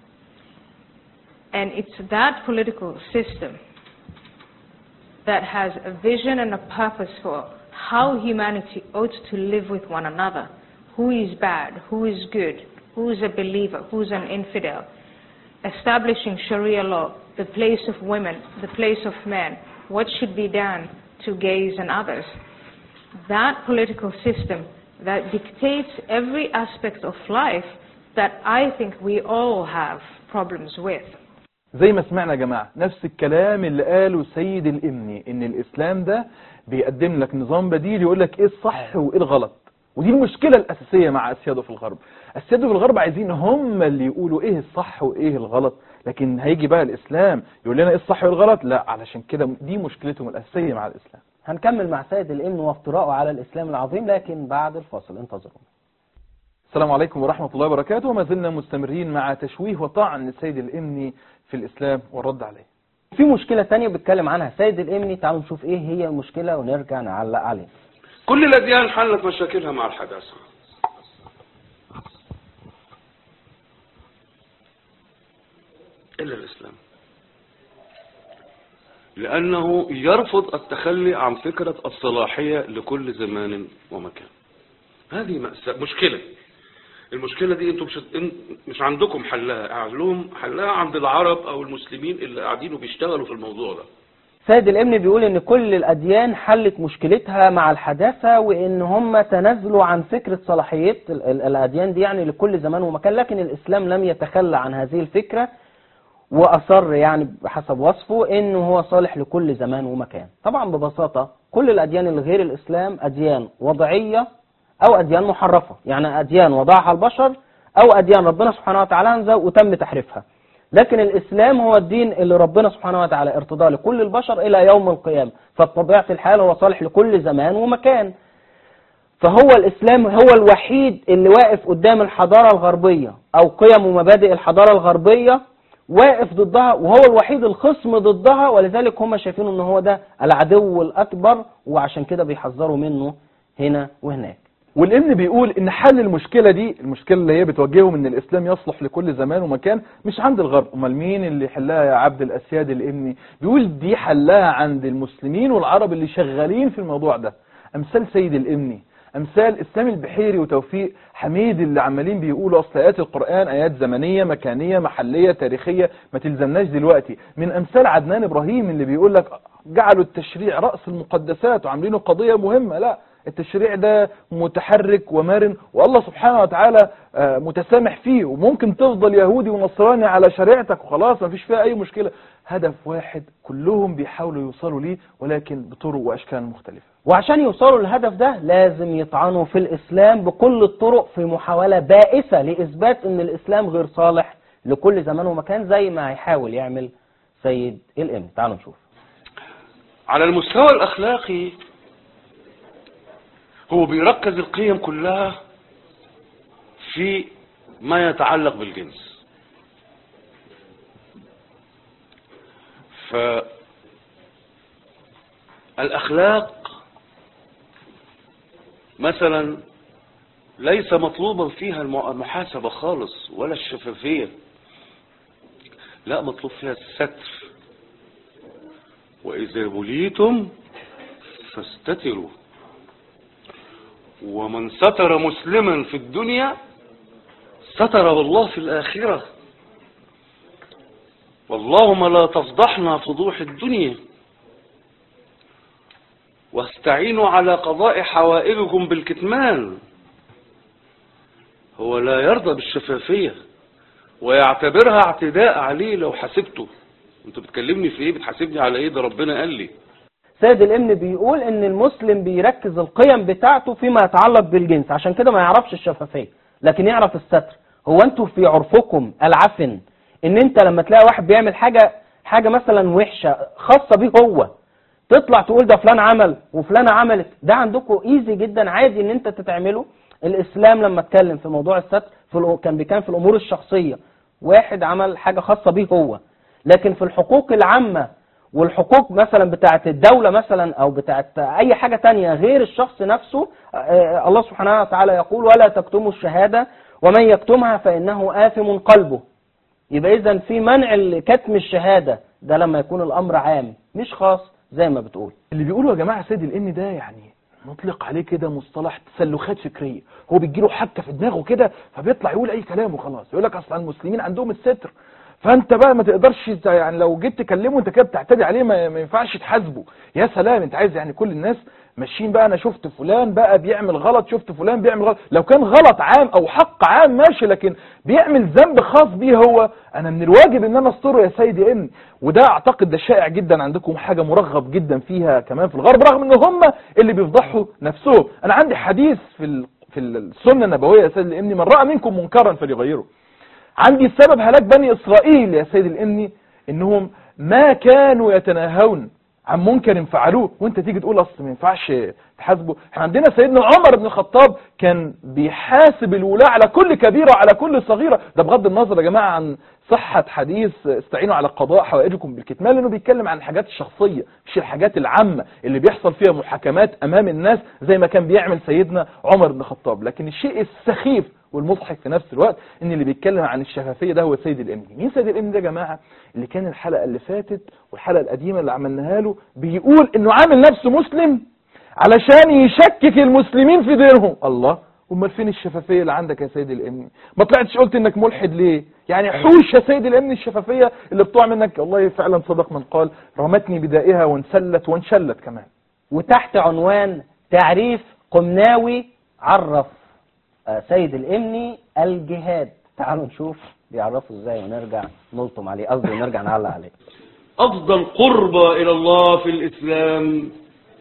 And it's that political system that has a vision and a purpose for how humanity ought to live with one another. Who is bad? Who is good? Who is a believer? Who is an infidel? Establishing Sharia law, the place of women, the place of men, what should be done to gays and others. That political system that dictates every aspect of life that I think we all have problems with. زي ما سمعنا يا جماعة نفس الكلام اللي قاله سيد الإمني إن الإسلام ده بيقدم لك نظام بديل يقول لك إيه الصح وإيه الغلط ودي المشكلة الأساسية مع أسياده في الغرب أسياده في الغرب عايزين هم اللي يقولوا إيه الصح وإيه الغلط لكن هيجي بقى الإسلام يقول لنا إيه الصح وإيه الغلط لا علشان كده دي مشكلتهم الأساسية مع الإسلام هنكمل مع سيد الامن وافتراءه على الاسلام العظيم لكن بعد الفاصل انتظرونا السلام عليكم ورحمة الله وبركاته وما زلنا مستمرين مع تشويه وطعن السيد الإمني في الإسلام والرد عليه في مشكله تانية بيتكلم عنها سيد الامني تعالوا نشوف ايه هي المشكله ونرجع نعلق عليها كل الأديان حلت مشاكلها مع الحداثة إلا الإسلام لأنه يرفض التخلي عن فكرة الصلاحية لكل زمان ومكان هذه مأساة مشكلة المشكلة دي انتوا مش ان- مش عندكم حلها اعلوم حلها عند العرب او المسلمين اللي قاعدين وبيشتغلوا في الموضوع ده سيد الامن بيقول ان كل الاديان حلت مشكلتها مع الحداثه وان هم تنازلوا عن فكره صلاحيه ال- ال- الاديان دي يعني لكل زمان ومكان لكن الاسلام لم يتخلى عن هذه الفكره واصر يعني بحسب وصفه انه هو صالح لكل زمان ومكان طبعا ببساطه كل الاديان اللي غير الاسلام اديان وضعيه او اديان محرفه يعني اديان وضعها البشر او اديان ربنا سبحانه وتعالى انزل وتم تحريفها لكن الإسلام هو الدين اللي ربنا سبحانه وتعالى ارتضاه لكل البشر إلى يوم القيامة فبطبيعة الحال هو صالح لكل زمان ومكان فهو الإسلام هو الوحيد اللي واقف قدام الحضارة الغربية أو قيم ومبادئ الحضارة الغربية واقف ضدها وهو الوحيد الخصم ضدها ولذلك هم شايفين ان هو ده العدو الأكبر وعشان كده بيحذروا منه هنا وهناك والابن بيقول ان حل المشكلة دي المشكلة اللي هي بتواجههم ان الاسلام يصلح لكل زمان ومكان مش عند الغرب امال مين اللي يحلها يا عبد الاسياد الابني بيقول دي حلها عند المسلمين والعرب اللي شغالين في الموضوع ده امثال سيد الابني امثال اسلام البحيري وتوفيق حميد اللي عمالين بيقولوا اصل ايات القران ايات زمنيه مكانيه محليه تاريخيه ما تلزمناش دلوقتي من امثال عدنان ابراهيم اللي بيقول لك جعلوا التشريع راس المقدسات وعاملينه قضيه مهمه لا التشريع ده متحرك ومرن والله سبحانه وتعالى آه، متسامح فيه وممكن تفضل يهودي ونصراني على شريعتك وخلاص ما فيش فيها اي مشكله هدف واحد كلهم بيحاولوا يوصلوا ليه ولكن بطرق واشكال مختلفه وعشان يوصلوا للهدف ده لازم يطعنوا في الإسلام بكل الطرق في محاولة بائسة لإثبات أن الإسلام غير صالح لكل زمان ومكان زي ما هيحاول يعمل سيد الإمن تعالوا نشوف على المستوى الأخلاقي هو بيركز القيم كلها في ما يتعلق بالجنس ف الأخلاق مثلا ليس مطلوبا فيها الم- المحاسبة خالص ولا الشفافية لا مطلوب فيها الستر وإذا بليتم فاستتروا ومن ستر مسلما في الدنيا ستره الله في الآخرة واللهم لا تفضحنا فضوح الدنيا واستعينوا على قضاء حوائجكم بالكتمان هو لا يرضى بالشفافية ويعتبرها اعتداء عليه لو حاسبته انت بتكلمني في ايه بتحاسبني على ايه ده ربنا قال لي سيد الامن بيقول ان المسلم بيركز القيم بتاعته فيما يتعلق بالجنس عشان كده ما يعرفش الشفافية لكن يعرف الستر هو انتوا في عرفكم العفن ان انت لما تلاقي واحد بيعمل حاجة حاجة مثلا وحشة خاصة بيه هو تطلع تقول ده فلان عمل وفلانة عملت ده عندكم ايزي جدا عادي ان انت تتعمله الاسلام لما اتكلم في موضوع الستر في الأ- كان بيكان في الامور الشخصية واحد عمل حاجة خاصة بيه هو لكن في الحقوق العامة والحقوق مثلا بتاعت الدولة مثلا او بتاعت اي حاجة تانية غير الشخص نفسه آه، الله سبحانه وتعالى يقول ولا تكتموا الشهادة ومن يكتمها فانه آثم قلبه يبقى اذا في منع كتم الشهادة ده لما يكون الامر عام مش خاص زي ما بتقول اللي بيقولوا يا جماعه سيد الامن ده يعني نطلق عليه كده مصطلح تسلخات فكريه هو بيجيله حكه في دماغه كده فبيطلع يقول اي كلام وخلاص يقول لك اصلا المسلمين عندهم الستر فانت بقى ما تقدرش ت- يعني لو جيت تكلمه انت كده بتعتدي عليه ما, ما ينفعش تحاسبه يا سلام انت عايز يعني كل الناس ماشيين بقى انا شفت فلان بقى بيعمل غلط شفت فلان بيعمل غلط لو كان غلط عام او حق عام ماشي لكن بيعمل ذنب خاص بيه هو انا من الواجب ان انا استره يا سيدي ان وده اعتقد ده شائع جدا عندكم حاجه مرغب جدا فيها كمان في الغرب رغم ان هم اللي بيفضحوا نفسهم انا عندي حديث في ال- في السنه النبويه يا سيدي الامني من راى منكم منكرا فليغيره عندي سبب هلاك بني اسرائيل يا سيد الامني انهم ما كانوا يتناهون عن منكر فعلوه وانت تيجي تقول اصل ما ينفعش تحاسبه احنا عندنا سيدنا عمر بن الخطاب كان بيحاسب الولاة على كل كبيرة وعلى كل صغيرة ده بغض النظر يا جماعة عن صحة حديث استعينوا على قضاء حوائجكم بالكتمان لانه بيتكلم عن الحاجات الشخصية مش الحاجات العامة اللي بيحصل فيها محاكمات امام الناس زي ما كان بيعمل سيدنا عمر بن الخطاب لكن الشيء السخيف والمضحك في نفس الوقت ان اللي بيتكلم عن الشفافيه ده هو سيد الامني مين سيد الامني ده يا جماعه اللي كان الحلقه اللي فاتت والحلقه القديمه اللي عملناها له بيقول انه عامل نفسه مسلم علشان يشكك المسلمين في دينهم الله امال فين الشفافيه اللي عندك يا سيد الامني ما طلعتش قلت انك ملحد ليه يعني حوش يا سيد الامني الشفافيه اللي بتوع منك والله فعلا صدق من قال رمتني بدائها وانسلت وانشلت كمان وتحت عنوان تعريف قمناوي عرف آه، سيد الامني الجهاد تعالوا نشوف بيعرفوا ازاي ونرجع نلطم عليه قصدي نرجع نعلق عليه أفضل قربة إلى الله في الإسلام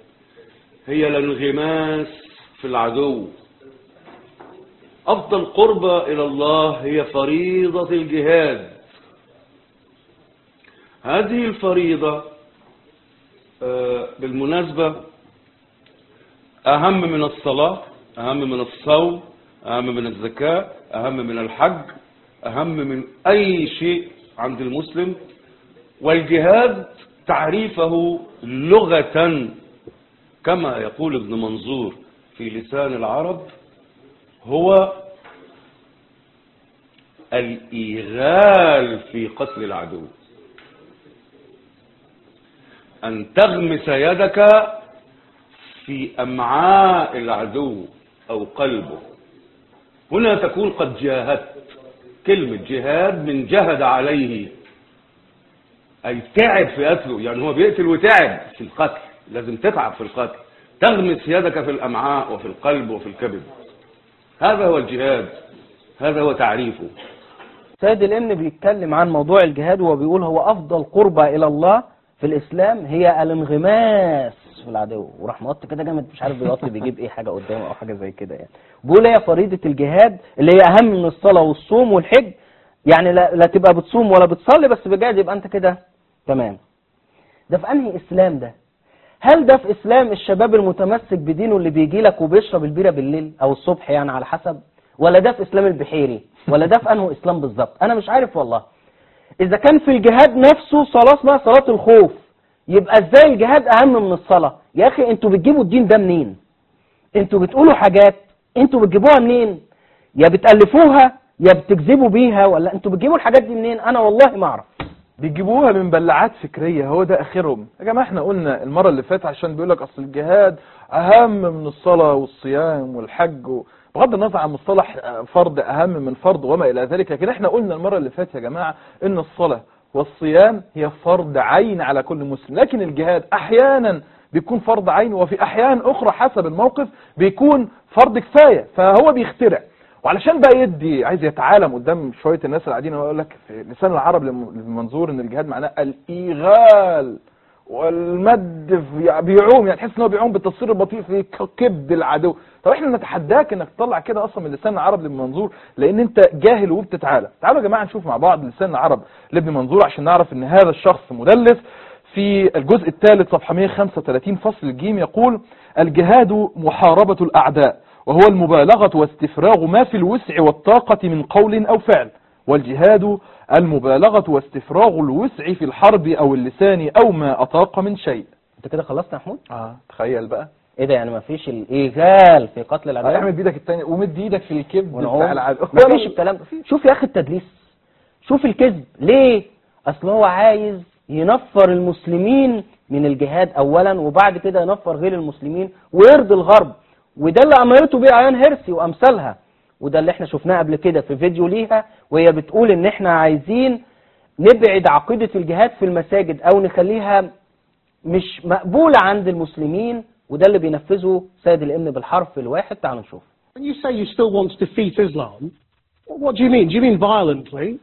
هي الانغماس في العدو أفضل قربة إلى الله هي فريضة الجهاد هذه الفريضة آه، بالمناسبة أهم من الصلاة أهم من الصوم أهم من الزكاة أهم من الحج أهم من أي شيء عند المسلم والجهاد تعريفه لغة كما يقول ابن منظور في لسان العرب هو الإيغال في قتل العدو أن تغمس يدك في أمعاء العدو أو قلبه هنا تكون قد جاهدت كلمة جهاد من جهد عليه أي تعب في قتله يعني هو بيقتل وتعب في القتل لازم تتعب في القتل تغمس يدك في الأمعاء وفي القلب وفي الكبد هذا هو الجهاد هذا هو تعريفه سيد الامن بيتكلم عن موضوع الجهاد وهو بيقول هو افضل قربة الى الله في الاسلام هي الانغماس في العدو وراح موطي كده جامد مش عارف بيوطي بيجيب ايه حاجه قدامه او حاجه زي كده يعني بيقول هي فريضه الجهاد اللي هي اهم من الصلاه والصوم والحج يعني لا, لا تبقى بتصوم ولا بتصلي بس بجد يبقى انت كده تمام ده في انهي اسلام ده هل ده في اسلام الشباب المتمسك بدينه اللي بيجي لك وبيشرب البيره بالليل او الصبح يعني على حسب ولا ده في اسلام البحيري ولا ده في انه اسلام بالظبط انا مش عارف والله اذا كان في الجهاد نفسه صلاه اسمها صلاه الخوف يبقى ازاي الجهاد اهم من الصلاه يا اخي انتوا بتجيبوا الدين ده منين انتوا بتقولوا حاجات انتوا بتجيبوها منين يا بتالفوها يا بتكذبوا بيها ولا انتوا بتجيبوا الحاجات دي منين انا والله ما اعرف بيجيبوها من بلعات فكريه هو ده اخرهم يا جماعه احنا قلنا المره اللي فاتت عشان بيقول لك اصل الجهاد اهم من الصلاه والصيام والحج و... بغض النظر عن مصطلح آه، فرض اهم من فرض وما الى ذلك لكن احنا قلنا المره اللي فاتت يا جماعه ان الصلاه والصيام هي فرض عين على كل مسلم لكن الجهاد احيانا بيكون فرض عين وفي احيان اخرى حسب الموقف بيكون فرض كفايه فهو بيخترع وعلشان بقى يدي عايز يتعالم قدام شويه الناس اللي قاعدين ويقول لك في لسان العرب للمنظور ان الجهاد معناه الايغال والمد في- بيعوم يعني تحس ان هو بيعوم بالتصوير البطيء في ك- كبد العدو طب احنا نتحداك انك تطلع كده اصلا من لسان العرب لابن منظور لان انت جاهل وبتتعالى تعالوا يا جماعه نشوف مع بعض لسان العرب لابن منظور عشان نعرف ان هذا الشخص مدلس في الجزء الثالث صفحه 135 فصل الجيم يقول الجهاد محاربه الاعداء وهو المبالغه واستفراغ ما في الوسع والطاقه من قول او فعل والجهاد المبالغة واستفراغ الوسع في الحرب أو اللسان أو ما أطاق من شيء انت كده خلصت يا محمود آه تخيل بقى ايه ده يعني ما فيش الايغال في قتل العدو اعمل بايدك التانية ومد ايدك في الكبد ونعوم. بتاع العدو مفيش الكلام ده شوف يا اخي التدليس شوف الكذب ليه اصل هو عايز ينفر المسلمين من الجهاد اولا وبعد كده ينفر غير المسلمين ويرضي الغرب وده اللي امرته بيه عيان هيرسي وامثالها وده اللي احنا شفناه قبل كده في فيديو ليها وهي بتقول ان احنا عايزين نبعد عقيدة الجهاد في المساجد او نخليها مش مقبولة عند المسلمين وده اللي بينفذه سيد الامن بالحرف الواحد تعالوا نشوف When you say you still want to defeat Islam, what do you mean? Do you mean violently?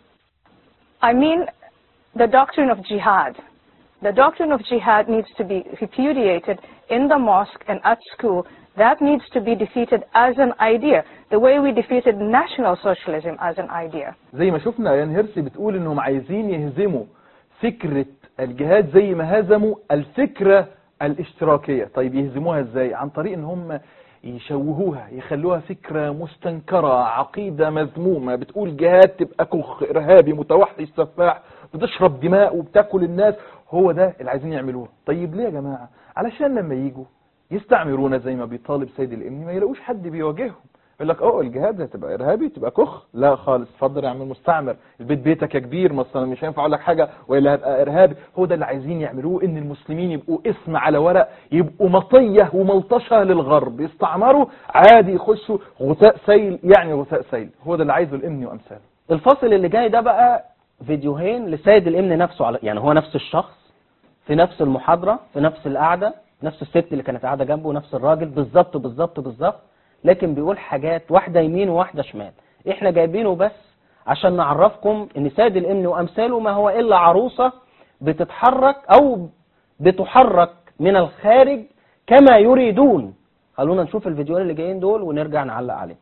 I mean the doctrine of jihad. The doctrine of jihad needs to be repudiated in the mosque and at school. That needs to be defeated as an idea, the way we defeated National Socialism as an idea. زي ما شفنا ايان هيرسي بتقول انهم عايزين يهزموا فكرة الجهاد زي ما هزموا الفكرة الاشتراكية طيب يهزموها ازاي عن طريق ان هم يشوهوها يخلوها فكرة مستنكرة عقيدة مذمومة بتقول جهاد تبقى كخ إرهابي متوحش سفاح بتشرب دماء وبتاكل الناس هو ده اللي عايزين يعملوه طيب ليه يا جماعة علشان لما يجوا يستعمرونا زي ما بيطالب سيد الامني ما يلاقوش حد بيواجههم يقول لك اه الجهاد هتبقى ارهابي تبقى كخ لا خالص اتفضل يا عم المستعمر البيت بيتك يا كبير مثلا مش هينفع اقول لك حاجه والا هبقى ارهابي هو ده اللي عايزين يعملوه ان المسلمين يبقوا اسم على ورق يبقوا مطيه وملطشه للغرب يستعمروا عادي يخشوا غثاء سيل يعني غثاء سيل هو ده اللي عايزه الامني وامثاله الفصل اللي جاي ده بقى فيديوهين لسيد الامن نفسه على يعني هو نفس الشخص في نفس المحاضرة في نفس القعدة نفس الست اللي كانت قاعدة جنبه ونفس الراجل بالظبط بالظبط بالظبط لكن بيقول حاجات واحدة يمين وواحدة شمال احنا جايبينه بس عشان نعرفكم ان سيد الامن وامثاله ما هو الا عروسة بتتحرك او بتحرك من الخارج كما يريدون خلونا نشوف الفيديوهين اللي جايين دول ونرجع نعلق عليه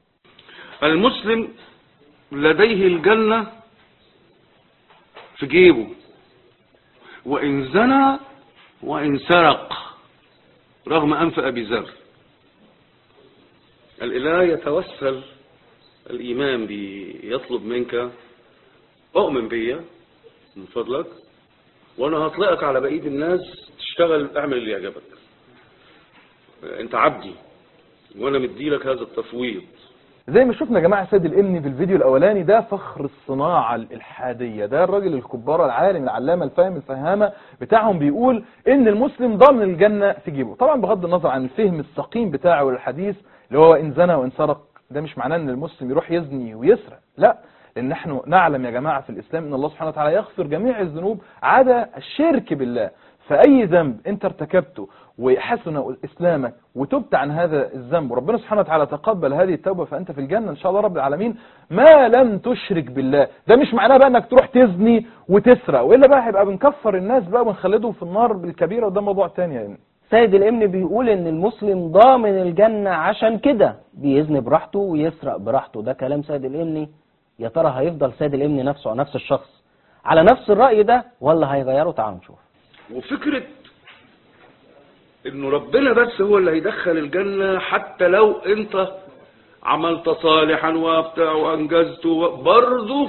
المسلم لديه الجنة في جيبه وإن زنى وإن سرق رغم أنف أبي ذر الإله يتوسل الإيمان بيطلب منك أؤمن بيا من فضلك وأنا هطلقك على بقية الناس تشتغل اعمل اللي يعجبك أنت عبدي وأنا مديلك هذا التفويض زي ما شفنا يا جماعه سيد الامني في الفيديو الاولاني ده فخر الصناعه الالحاديه ده الراجل الكبار العالم العلامه الفاهم الفهامه بتاعهم بيقول ان المسلم ضامن الجنه في جيبه طبعا بغض النظر عن الفهم السقيم بتاعه للحديث اللي هو ان زنى وان سرق ده مش معناه ان المسلم يروح يزني ويسرق لا لان نحن نعلم يا جماعه في الاسلام ان الله سبحانه وتعالى يغفر جميع الذنوب عدا الشرك بالله فأي ذنب أنت ارتكبته وحسن إسلامك وتبت عن هذا الذنب وربنا سبحانه وتعالى تقبل هذه التوبة فأنت في الجنة إن شاء الله رب العالمين ما لم تشرك بالله ده مش معناه بقى أنك تروح تزني وتسرق وإلا بقى هيبقى بنكفر الناس بقى ونخلدهم في النار بالكبيرة وده موضوع تاني يعني سيد الامن بيقول ان المسلم ضامن الجنة عشان كده بيزني براحته ويسرق براحته ده كلام سيد الامني يا ترى هيفضل سيد الامني نفسه او نفس الشخص على نفس الرأي ده ولا هيغيره تعالوا نشوف وفكرة انه ربنا بس هو اللي هيدخل الجنة حتى لو انت عملت صالحا وبتاع وانجزت برضه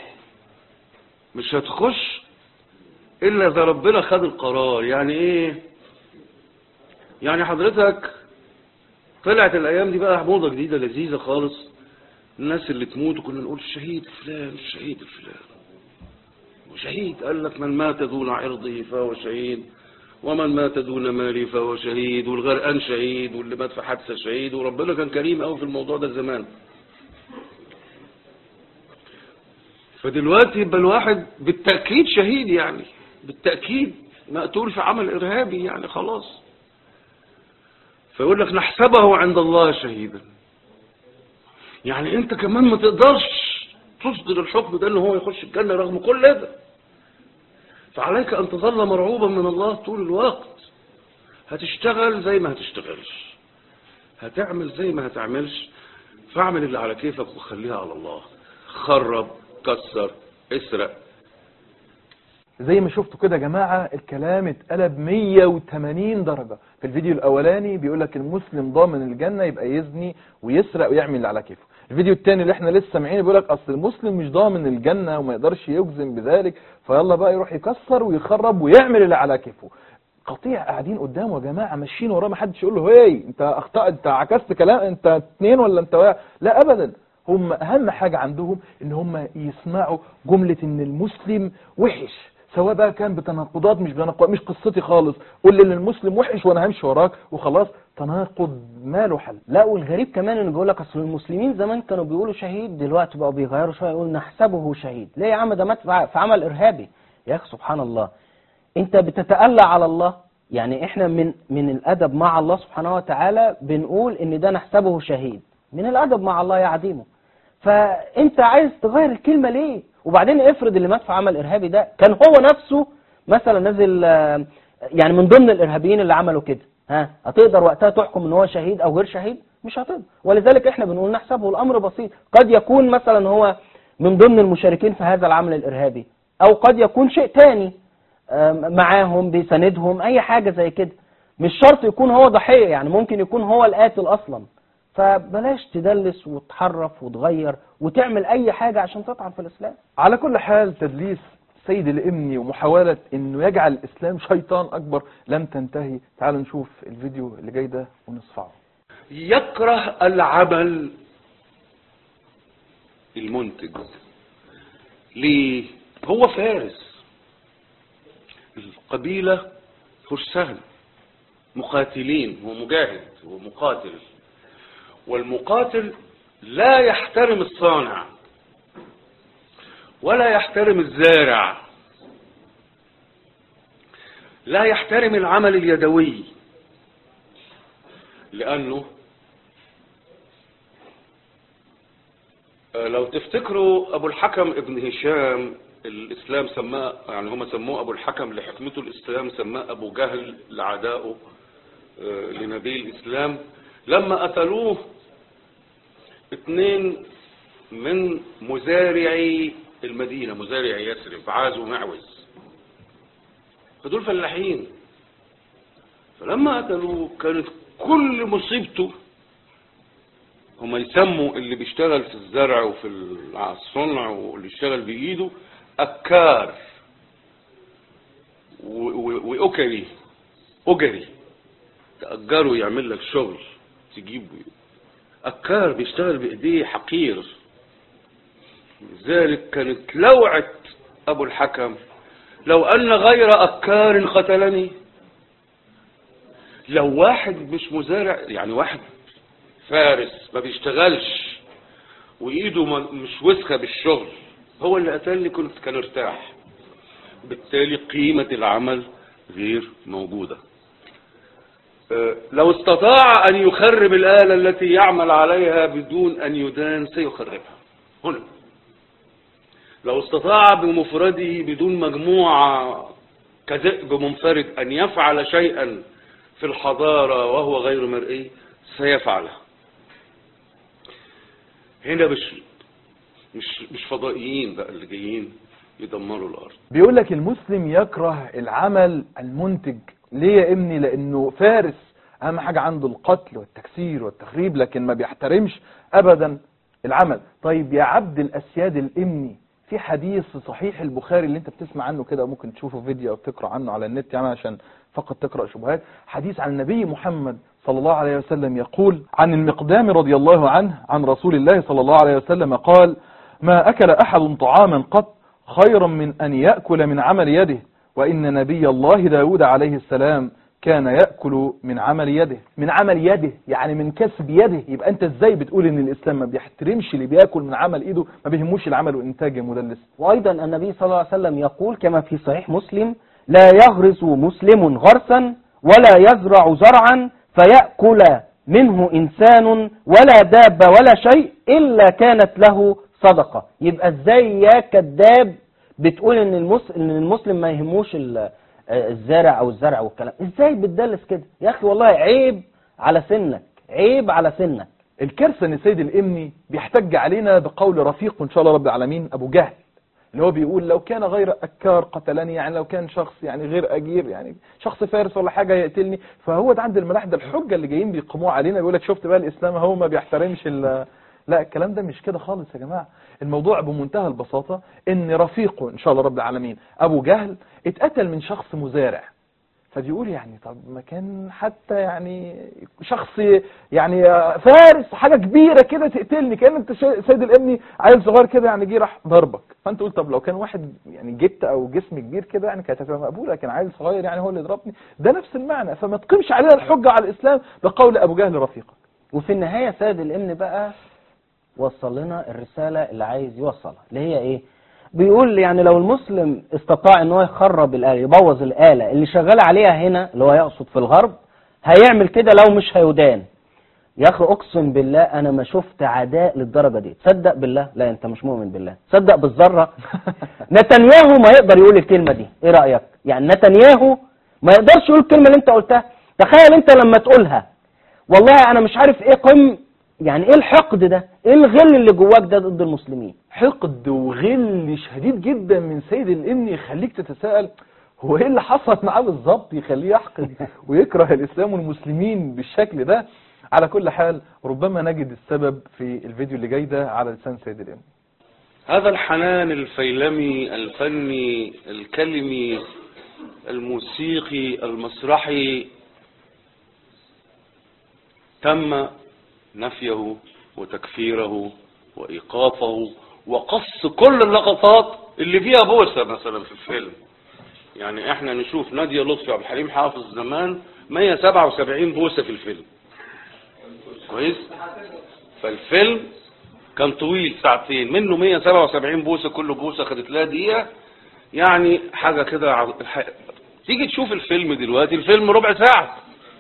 مش هتخش الا اذا ربنا خد القرار يعني ايه يعني حضرتك طلعت الايام دي بقى موضة جديدة لذيذة خالص الناس اللي تموت وكنا نقول الشهيد فلان الشهيد الفلان وشهيد قال لك من مات دون عرضه فهو شهيد ومن مات دون ماله فهو شهيد والغرقان شهيد واللي مات في حادثه شهيد وربنا كان كريم قوي في الموضوع ده زمان فدلوقتي يبقى الواحد بالتأكيد شهيد يعني بالتأكيد مقتول في عمل إرهابي يعني خلاص فيقول لك نحسبه عند الله شهيدا يعني انت كمان ما تقدرش تصدر الحكم ده ان هو يخش الجنة رغم كل ده فعليك ان تظل مرعوبا من الله طول الوقت هتشتغل زي ما هتشتغلش هتعمل زي ما هتعملش فاعمل اللي على كيفك وخليها على الله خرب كسر اسرق زي ما شفتوا كده يا جماعة الكلام اتقلب 180 درجة في الفيديو الأولاني بيقول لك المسلم ضامن الجنة يبقى يزني ويسرق ويعمل اللي على كيفه الفيديو التاني اللي احنا لسه سامعينه بيقول لك أصل المسلم مش ضامن الجنة وما يقدرش يجزم بذلك فيلا بقى يروح يكسر ويخرب ويعمل اللي على كيفه قطيع قاعدين قدامه يا جماعة ماشيين وراه ما حدش يقول له هي انت اخطأت انت عكست كلام انت اتنين ولا انت واحد لا ابدا هم اهم حاجة عندهم ان هم يسمعوا جملة ان المسلم وحش سواء بقى كان بتناقضات مش بتناقضات مش قصتي خالص قول لي ان المسلم وحش وانا همشي وراك وخلاص تناقض ما له حل لا والغريب كمان انه بيقول لك اصل المسلمين زمان كانوا بيقولوا شهيد دلوقتي بقوا بيغيروا شويه يقول نحسبه شهيد ليه يا عم ده مات في عمل ارهابي يا اخي سبحان الله انت بتتألى على الله يعني احنا من من الادب مع الله سبحانه وتعالى بنقول ان ده نحسبه شهيد من الادب مع الله يا عديمه فانت عايز تغير الكلمه ليه وبعدين افرض اللي مات في عمل ارهابي ده كان هو نفسه مثلا نازل آه، يعني من ضمن الارهابيين اللي عملوا كده ها هتقدر وقتها تحكم ان هو شهيد او غير شهيد مش هتقدر ولذلك احنا بنقول نحسبه الامر بسيط قد يكون مثلا هو من ضمن المشاركين في هذا العمل الارهابي او قد يكون شيء تاني آه، معاهم بيساندهم اي حاجه زي كده مش شرط يكون هو ضحيه يعني ممكن يكون هو القاتل اصلا فبلاش تدلس وتحرف وتغير وتعمل اي حاجه عشان تطعن في الاسلام على كل حال تدليس سيد الامني ومحاولة انه يجعل الاسلام شيطان اكبر لم تنتهي تعالوا نشوف الفيديو اللي جاي ده ونصفعه يكره العمل المنتج ليه هو فارس القبيلة فرسان مقاتلين هو مجاهد هو مقاتل والمقاتل لا يحترم الصانع ولا يحترم الزارع لا يحترم العمل اليدوي لأنه آه، لو تفتكروا أبو الحكم ابن هشام الإسلام سماه يعني هم سموه أبو الحكم لحكمته الإسلام سماه أبو جهل لعدائه آه، لنبي الإسلام لما قتلوه اثنين من مزارعي المدينة مزارعي يثرب عاز ومعوز فدول فلاحين فلما قتلوه كانت كل مصيبته هما يسموا اللي بيشتغل في الزرع وفي الصنع واللي يشتغل بإيده أكار و- و- وأكري أجري تأجره يعمل لك شغل تجيبه أكار بيشتغل بإيديه حقير لذلك كانت لوعة أبو الحكم لو أن غير أكار قتلني لو واحد مش مزارع يعني واحد فارس ما بيشتغلش وإيده ما- مش وسخة بالشغل هو اللي قتلني كنت كان ارتاح بالتالي قيمة العمل غير موجودة آه، لو استطاع أن يخرب الآلة التي يعمل عليها بدون أن يدان سيخربها هنا لو استطاع بمفرده بدون مجموعة كذئب منفرد أن يفعل شيئا في الحضارة وهو غير مرئي سيفعله هنا مش مش مش فضائيين بقى اللي جايين يدمروا الأرض بيقول لك المسلم يكره العمل المنتج ليه يا ابني لانه فارس اهم حاجة عنده القتل والتكسير والتخريب لكن ما بيحترمش ابدا العمل طيب يا عبد الاسياد الامني في حديث صحيح البخاري اللي انت بتسمع عنه كده ممكن تشوفه فيديو او تقرا عنه على النت يعني عشان فقط تقرا شبهات حديث عن النبي محمد صلى الله عليه وسلم يقول عن المقدام رضي الله عنه عن رسول الله صلى الله عليه وسلم قال ما اكل احد طعاما قط خيرا من أن يأكل من عمل يده وإن نبي الله داود عليه السلام كان يأكل من عمل يده من عمل يده يعني من كسب يده يبقى أنت إزاي بتقول إن الإسلام ما بيحترمش اللي بيأكل من عمل إيده ما بيهموش العمل وإنتاج المدلس وأيضا النبي صلى الله عليه وسلم يقول كما في صحيح مسلم لا يغرس مسلم غرسا ولا يزرع زرعا فيأكل منه إنسان ولا دابة ولا شيء إلا كانت له صدقة يبقى إزاي يا كذاب بتقول إن المسلم, إن المسلم ما يهموش ال- الزارع أو الزرع والكلام إزاي بتدلس كده يا أخي والله عيب على سنك عيب على سنك الكارثة ان سيد الامني بيحتج علينا بقول رفيق ان شاء الله رب العالمين ابو جهل اللي هو بيقول لو كان غير اكار قتلني يعني لو كان شخص يعني غير اجير يعني شخص فارس ولا حاجه يقتلني فهو ده عند الملاح ده الحجه اللي جايين بيقيموها علينا بيقول لك شفت بقى الاسلام هو ما بيحترمش ال لا الكلام ده مش كده خالص يا جماعه الموضوع بمنتهى البساطه ان رفيقه ان شاء الله رب العالمين ابو جهل اتقتل من شخص مزارع فبيقول يعني طب ما كان حتى يعني شخص يعني فارس حاجة كبيرة كده تقتلني كأن انت شا- سيد الامني عيل صغير كده يعني جه راح ضربك فانت قلت طب لو كان واحد يعني جبت او جسم كبير كده يعني كانت هتبقى مقبولة لكن عيل صغير يعني هو اللي ضربني ده نفس المعنى فما تقيمش علينا الحجة على الاسلام بقول ابو جهل رفيقك وفي النهاية سيد الامن بقى وصل لنا الرسالة اللي عايز يوصلها اللي هي ايه بيقول يعني لو المسلم استطاع ان هو يخرب الآلة يبوظ الآلة اللي شغال عليها هنا اللي هو يقصد في الغرب هيعمل كده لو مش هيدان يا اخي اقسم بالله انا ما شفت عداء للدرجة دي تصدق بالله لا انت مش مؤمن بالله تصدق بالذرة نتنياهو ما يقدر يقول الكلمة دي ايه رأيك يعني نتنياهو ما يقدرش يقول الكلمة اللي انت قلتها تخيل انت لما تقولها والله انا مش عارف ايه قم يعني ايه الحقد ده ايه الغل اللي جواك ده ضد المسلمين حقد وغل شديد جدا من سيد الامني يخليك تتساءل هو ايه اللي حصل معاه بالظبط يخليه يحقد ويكره الاسلام والمسلمين بالشكل ده على كل حال ربما نجد السبب في الفيديو اللي جاي ده على لسان سيد الامني هذا الحنان الفيلمي الفني الكلمي الموسيقي المسرحي تم نفيه وتكفيره وإيقافه وقص كل اللقطات اللي فيها بوسة مثلا في الفيلم يعني احنا نشوف نادية لطفي عبد الحليم حافظ زمان 177 بوسة في الفيلم كويس فالفيلم كان طويل ساعتين منه 177 بوسة كل بوسة خدت لها دقيقة يعني حاجة كده ع- ح- تيجي تشوف الفيلم دلوقتي الفيلم ربع ساعة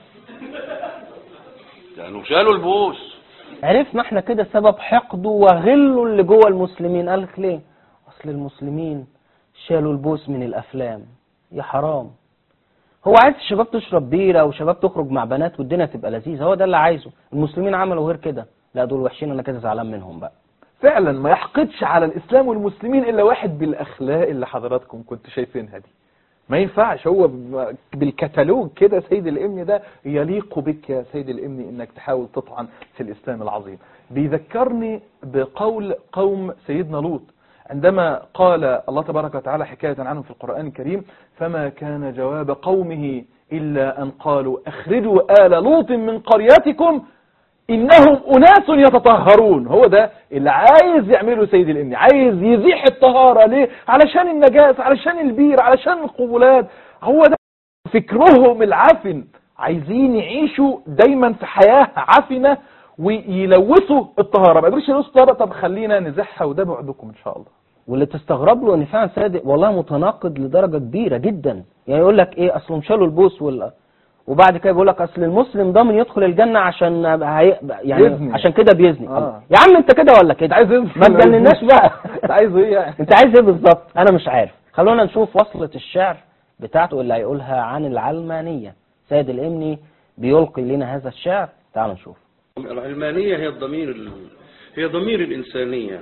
يعني شالوا البوس عرفنا احنا كده سبب حقده وغله اللي جوه المسلمين قال لك ليه اصل المسلمين شالوا البوس من الافلام يا حرام هو عايز الشباب تشرب بيره وشباب تخرج مع بنات والدنيا تبقى لذيذه هو ده اللي عايزه المسلمين عملوا غير كده لا دول وحشين انا كده زعلان منهم بقى فعلا ما يحقدش على الاسلام والمسلمين الا واحد بالاخلاق اللي حضراتكم كنتوا شايفينها دي ما ينفعش هو ب- بالكتالوج كده سيد الامن ده يليق بك يا سيد الامن انك تحاول تطعن في الاسلام العظيم بيذكرني بقول قوم سيدنا لوط عندما قال الله تبارك وتعالى حكاية عنهم في القرآن الكريم فما كان جواب قومه إلا أن قالوا أخرجوا آل لوط من قريتكم إنهم أناس يتطهرون هو ده اللي عايز يعمله سيد الإمن عايز يزيح الطهارة ليه علشان النجاسة علشان البير علشان القبولات هو ده فكرهم العفن عايزين يعيشوا دايما في حياة عفنة ويلوثوا الطهارة ما يقدرش يلوثوا الطهارة طب خلينا نزحها وده بعدكم إن شاء الله واللي تستغرب له ان فعلا صادق والله متناقض لدرجه كبيره جدا يعني يقول لك ايه اصلهم شالوا البوس وال وبعد كده بيقول لك اصل المسلم ضامن يدخل الجنه عشان هي... يعني يزني. عشان كده بيزني آه. يا عم انت كده ولا كده عايز يزني ما تجنناش بقى انت عايز ايه يعني انت عايز ايه بالظبط انا مش عارف خلونا نشوف وصلة الشعر بتاعته اللي هيقولها عن العلمانية سيد الامني بيلقي لنا هذا الشعر تعالوا نشوف العلمانية هي الضمير ال... هي ضمير الإنسانية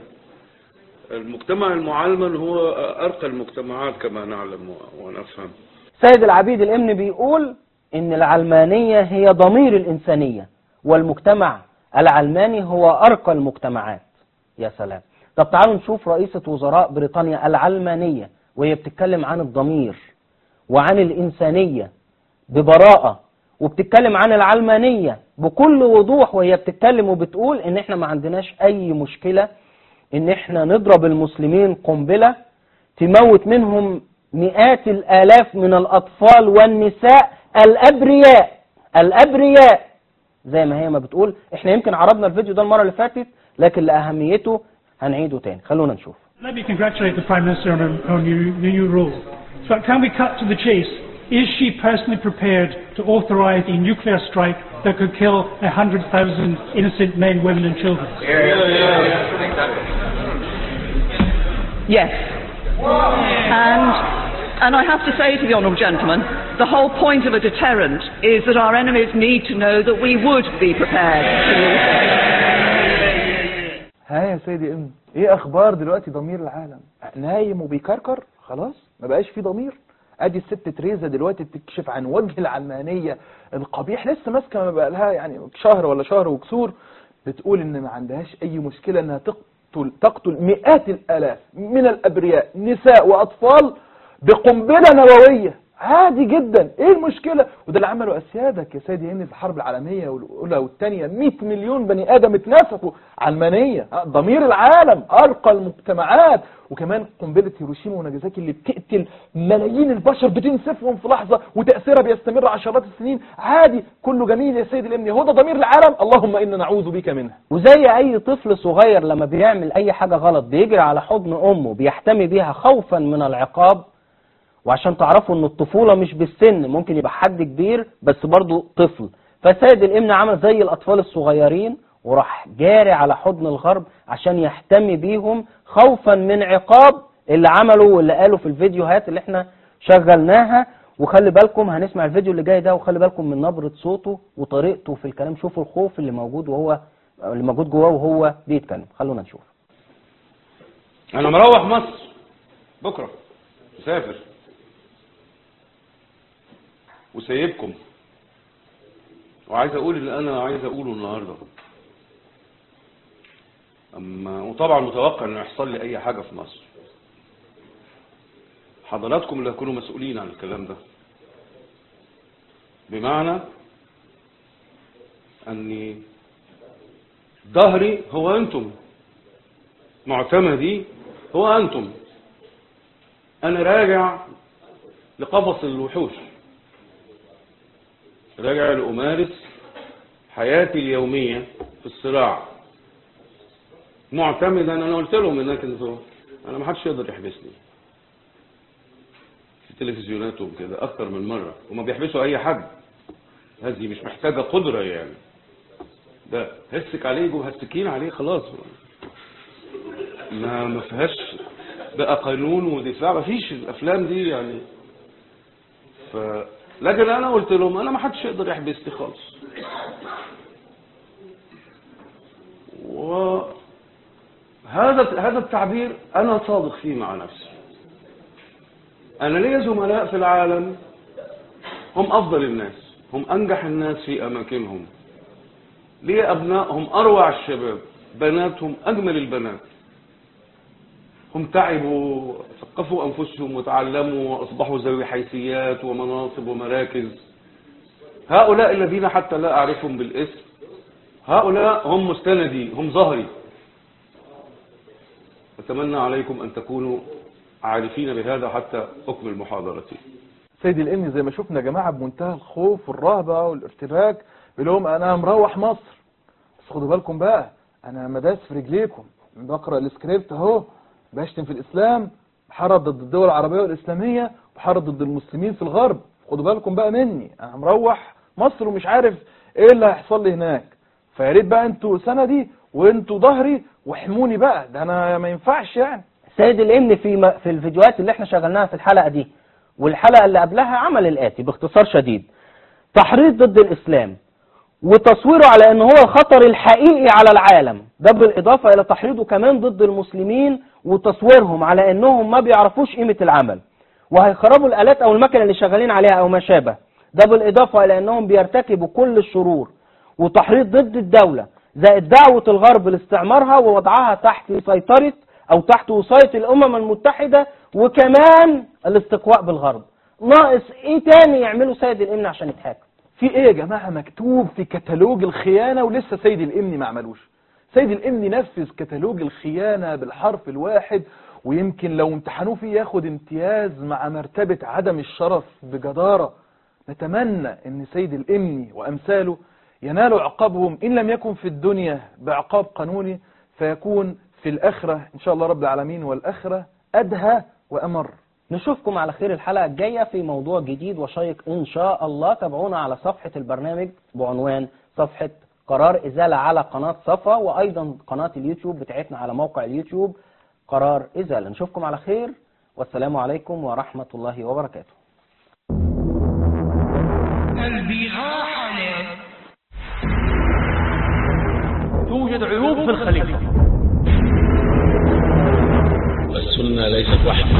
المجتمع المعلمن هو أرقى المجتمعات كما نعلم و- ونفهم سيد العبيد الامن بيقول ان العلمانية هي ضمير الانسانية والمجتمع العلماني هو ارقى المجتمعات يا سلام طب تعالوا نشوف رئيسة وزراء بريطانيا العلمانية وهي بتتكلم عن الضمير وعن الإنسانية ببراءة وبتتكلم عن العلمانية بكل وضوح وهي بتتكلم وبتقول ان احنا ما عندناش اي مشكلة ان احنا نضرب المسلمين قنبلة تموت منهم مئات الالاف من الاطفال والنساء الابرياء الابرياء زي ما هي ما بتقول احنا يمكن عرضنا الفيديو ده المرة اللي فاتت لكن لأهميته هنعيده تاني خلونا نشوف Let me congratulate the Prime Minister on her, on new, the new rule. So can we cut to the chase? Is she personally prepared to authorize a nuclear strike that could kill 100,000 innocent men, women and children? Yes. And, and I have to say to the Honourable Gentleman, the whole point of a deterrent is that our enemies need to know that we would be prepared to use it. ها يا سيدي ام ايه اخبار دلوقتي ضمير العالم نايم وبيكركر خلاص ما بقاش في ضمير ادي الست تريزا دلوقتي بتكشف عن وجه العلمانية القبيح لسه ماسكه ما بقى لها يعني شهر ولا شهر وكسور بتقول ان ما عندهاش اي مشكلة انها تقتل تقتل مئات الالاف من الابرياء نساء واطفال بقنبلة نووية عادي جدا ايه المشكلة وده اللي عمله اسيادك يا سيدي هند في الحرب العالمية والاولى والثانية 100 مليون بني ادم اتنسفوا علمانية آه، ضمير العالم ارقى المجتمعات وكمان قنبلة هيروشيما وناجازاكي اللي بتقتل ملايين البشر بتنسفهم في لحظة وتأثيرها بيستمر عشرات السنين عادي كله جميل يا سيدي الامني هو ده ضمير العالم اللهم انا نعوذ بك منه وزي اي طفل صغير لما بيعمل اي حاجة غلط بيجري على حضن امه بيحتمي بيها خوفا من العقاب وعشان تعرفوا ان الطفولة مش بالسن ممكن يبقى حد كبير بس برضه طفل فسيد الامن عمل زي الاطفال الصغيرين وراح جاري على حضن الغرب عشان يحتمي بيهم خوفا من عقاب اللي عمله واللي قاله في الفيديوهات اللي احنا شغلناها وخلي بالكم هنسمع الفيديو اللي جاي ده وخلي بالكم من نبرة صوته وطريقته في الكلام شوفوا الخوف اللي موجود وهو اللي موجود جواه وهو بيتكلم خلونا نشوف أنا مروح مصر بكرة مسافر وسايبكم وعايز أقول اللي أنا عايز أقوله النهاردة أما وطبعا متوقع إن يحصل لي أي حاجة في مصر حضراتكم اللي هتكونوا مسؤولين عن الكلام ده بمعنى أني ظهري هو أنتم معتمدي هو أنتم أنا راجع لقفص الوحوش راجع لأمارس حياتي اليومية في الصراع معتمدا أنا قلت لهم إنك انتوا أنا ما حدش يقدر يحبسني في تلفزيوناتهم كده أكتر من مرة وما بيحبسوا أي حد هذه مش محتاجة قدرة يعني ده هسك عليه جوه هسكين عليه خلاص ما ما فيهاش بقى قانون ودفاع ما فيش الافلام دي يعني ف لكن انا قلت لهم انا ما حدش يقدر يحبسني خالص و هذا هذا التعبير انا صادق فيه مع نفسي أنا ليا زملاء في العالم هم أفضل الناس هم أنجح الناس في أماكنهم ليا أبناء هم أروع الشباب بناتهم أجمل البنات هم تعبوا ثقفوا أنفسهم وتعلموا وأصبحوا ذوي حيثيات ومناصب ومراكز هؤلاء الذين حتى لا أعرفهم بالاسم هؤلاء هم مستندي هم ظهري أتمنى عليكم أن تكونوا عارفين بهذا حتى أكمل محاضرتي سيد الامن زي ما شفنا يا جماعه بمنتهى الخوف والرهبه والارتباك بيقول لهم انا مروح مصر بس خدوا بالكم بقى انا مداس في رجليكم بقرا السكريبت اهو بشتم في الاسلام بحرض ضد الدول العربيه والاسلاميه بحرض ضد المسلمين في الغرب خدوا بالكم بقى مني انا مروح مصر ومش عارف ايه اللي هيحصل لي هناك فيا ريت بقى انتوا سندي وانتوا ظهري واحموني بقى ده انا ما ينفعش يعني سيد الامن في م- في الفيديوهات اللي احنا شغلناها في الحلقه دي والحلقه اللي قبلها عمل الاتي باختصار شديد تحريض ضد الاسلام وتصويره على ان هو الخطر الحقيقي على العالم ده بالاضافه الى تحريضه كمان ضد المسلمين وتصويرهم على انهم ما بيعرفوش قيمه العمل وهيخربوا الالات او المكنه اللي شغالين عليها او ما شابه ده بالاضافه الى انهم بيرتكبوا كل الشرور وتحريض ضد الدوله زائد دعوه الغرب لاستعمارها ووضعها تحت سيطره او تحت وصايه الامم المتحده وكمان الاستقواء بالغرب ناقص ايه تاني يعمله سيد الامن عشان يتحاكم في ايه يا جماعه مكتوب في كتالوج الخيانه ولسه سيد الامن ما عملوش سيد الامن نفذ كتالوج الخيانه بالحرف الواحد ويمكن لو امتحنوه فيه ياخد امتياز مع مرتبه عدم الشرف بجداره نتمنى ان سيد الامن وامثاله ينالوا عقابهم ان لم يكن في الدنيا بعقاب قانوني فيكون في الاخره ان شاء الله رب العالمين والاخره ادهى وامر نشوفكم على خير الحلقة الجاية في موضوع جديد وشيق إن شاء الله تابعونا على صفحة البرنامج بعنوان صفحة قرار إزالة على قناة صفا وأيضا قناة اليوتيوب بتاعتنا على موقع اليوتيوب قرار إزالة نشوفكم على خير والسلام عليكم ورحمة الله وبركاته توجد عيوب في الخليفة السنة ليست وحدة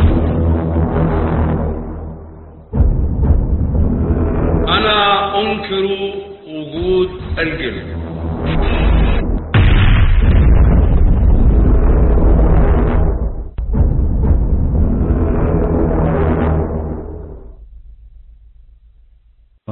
أنا أنكر وجود الجن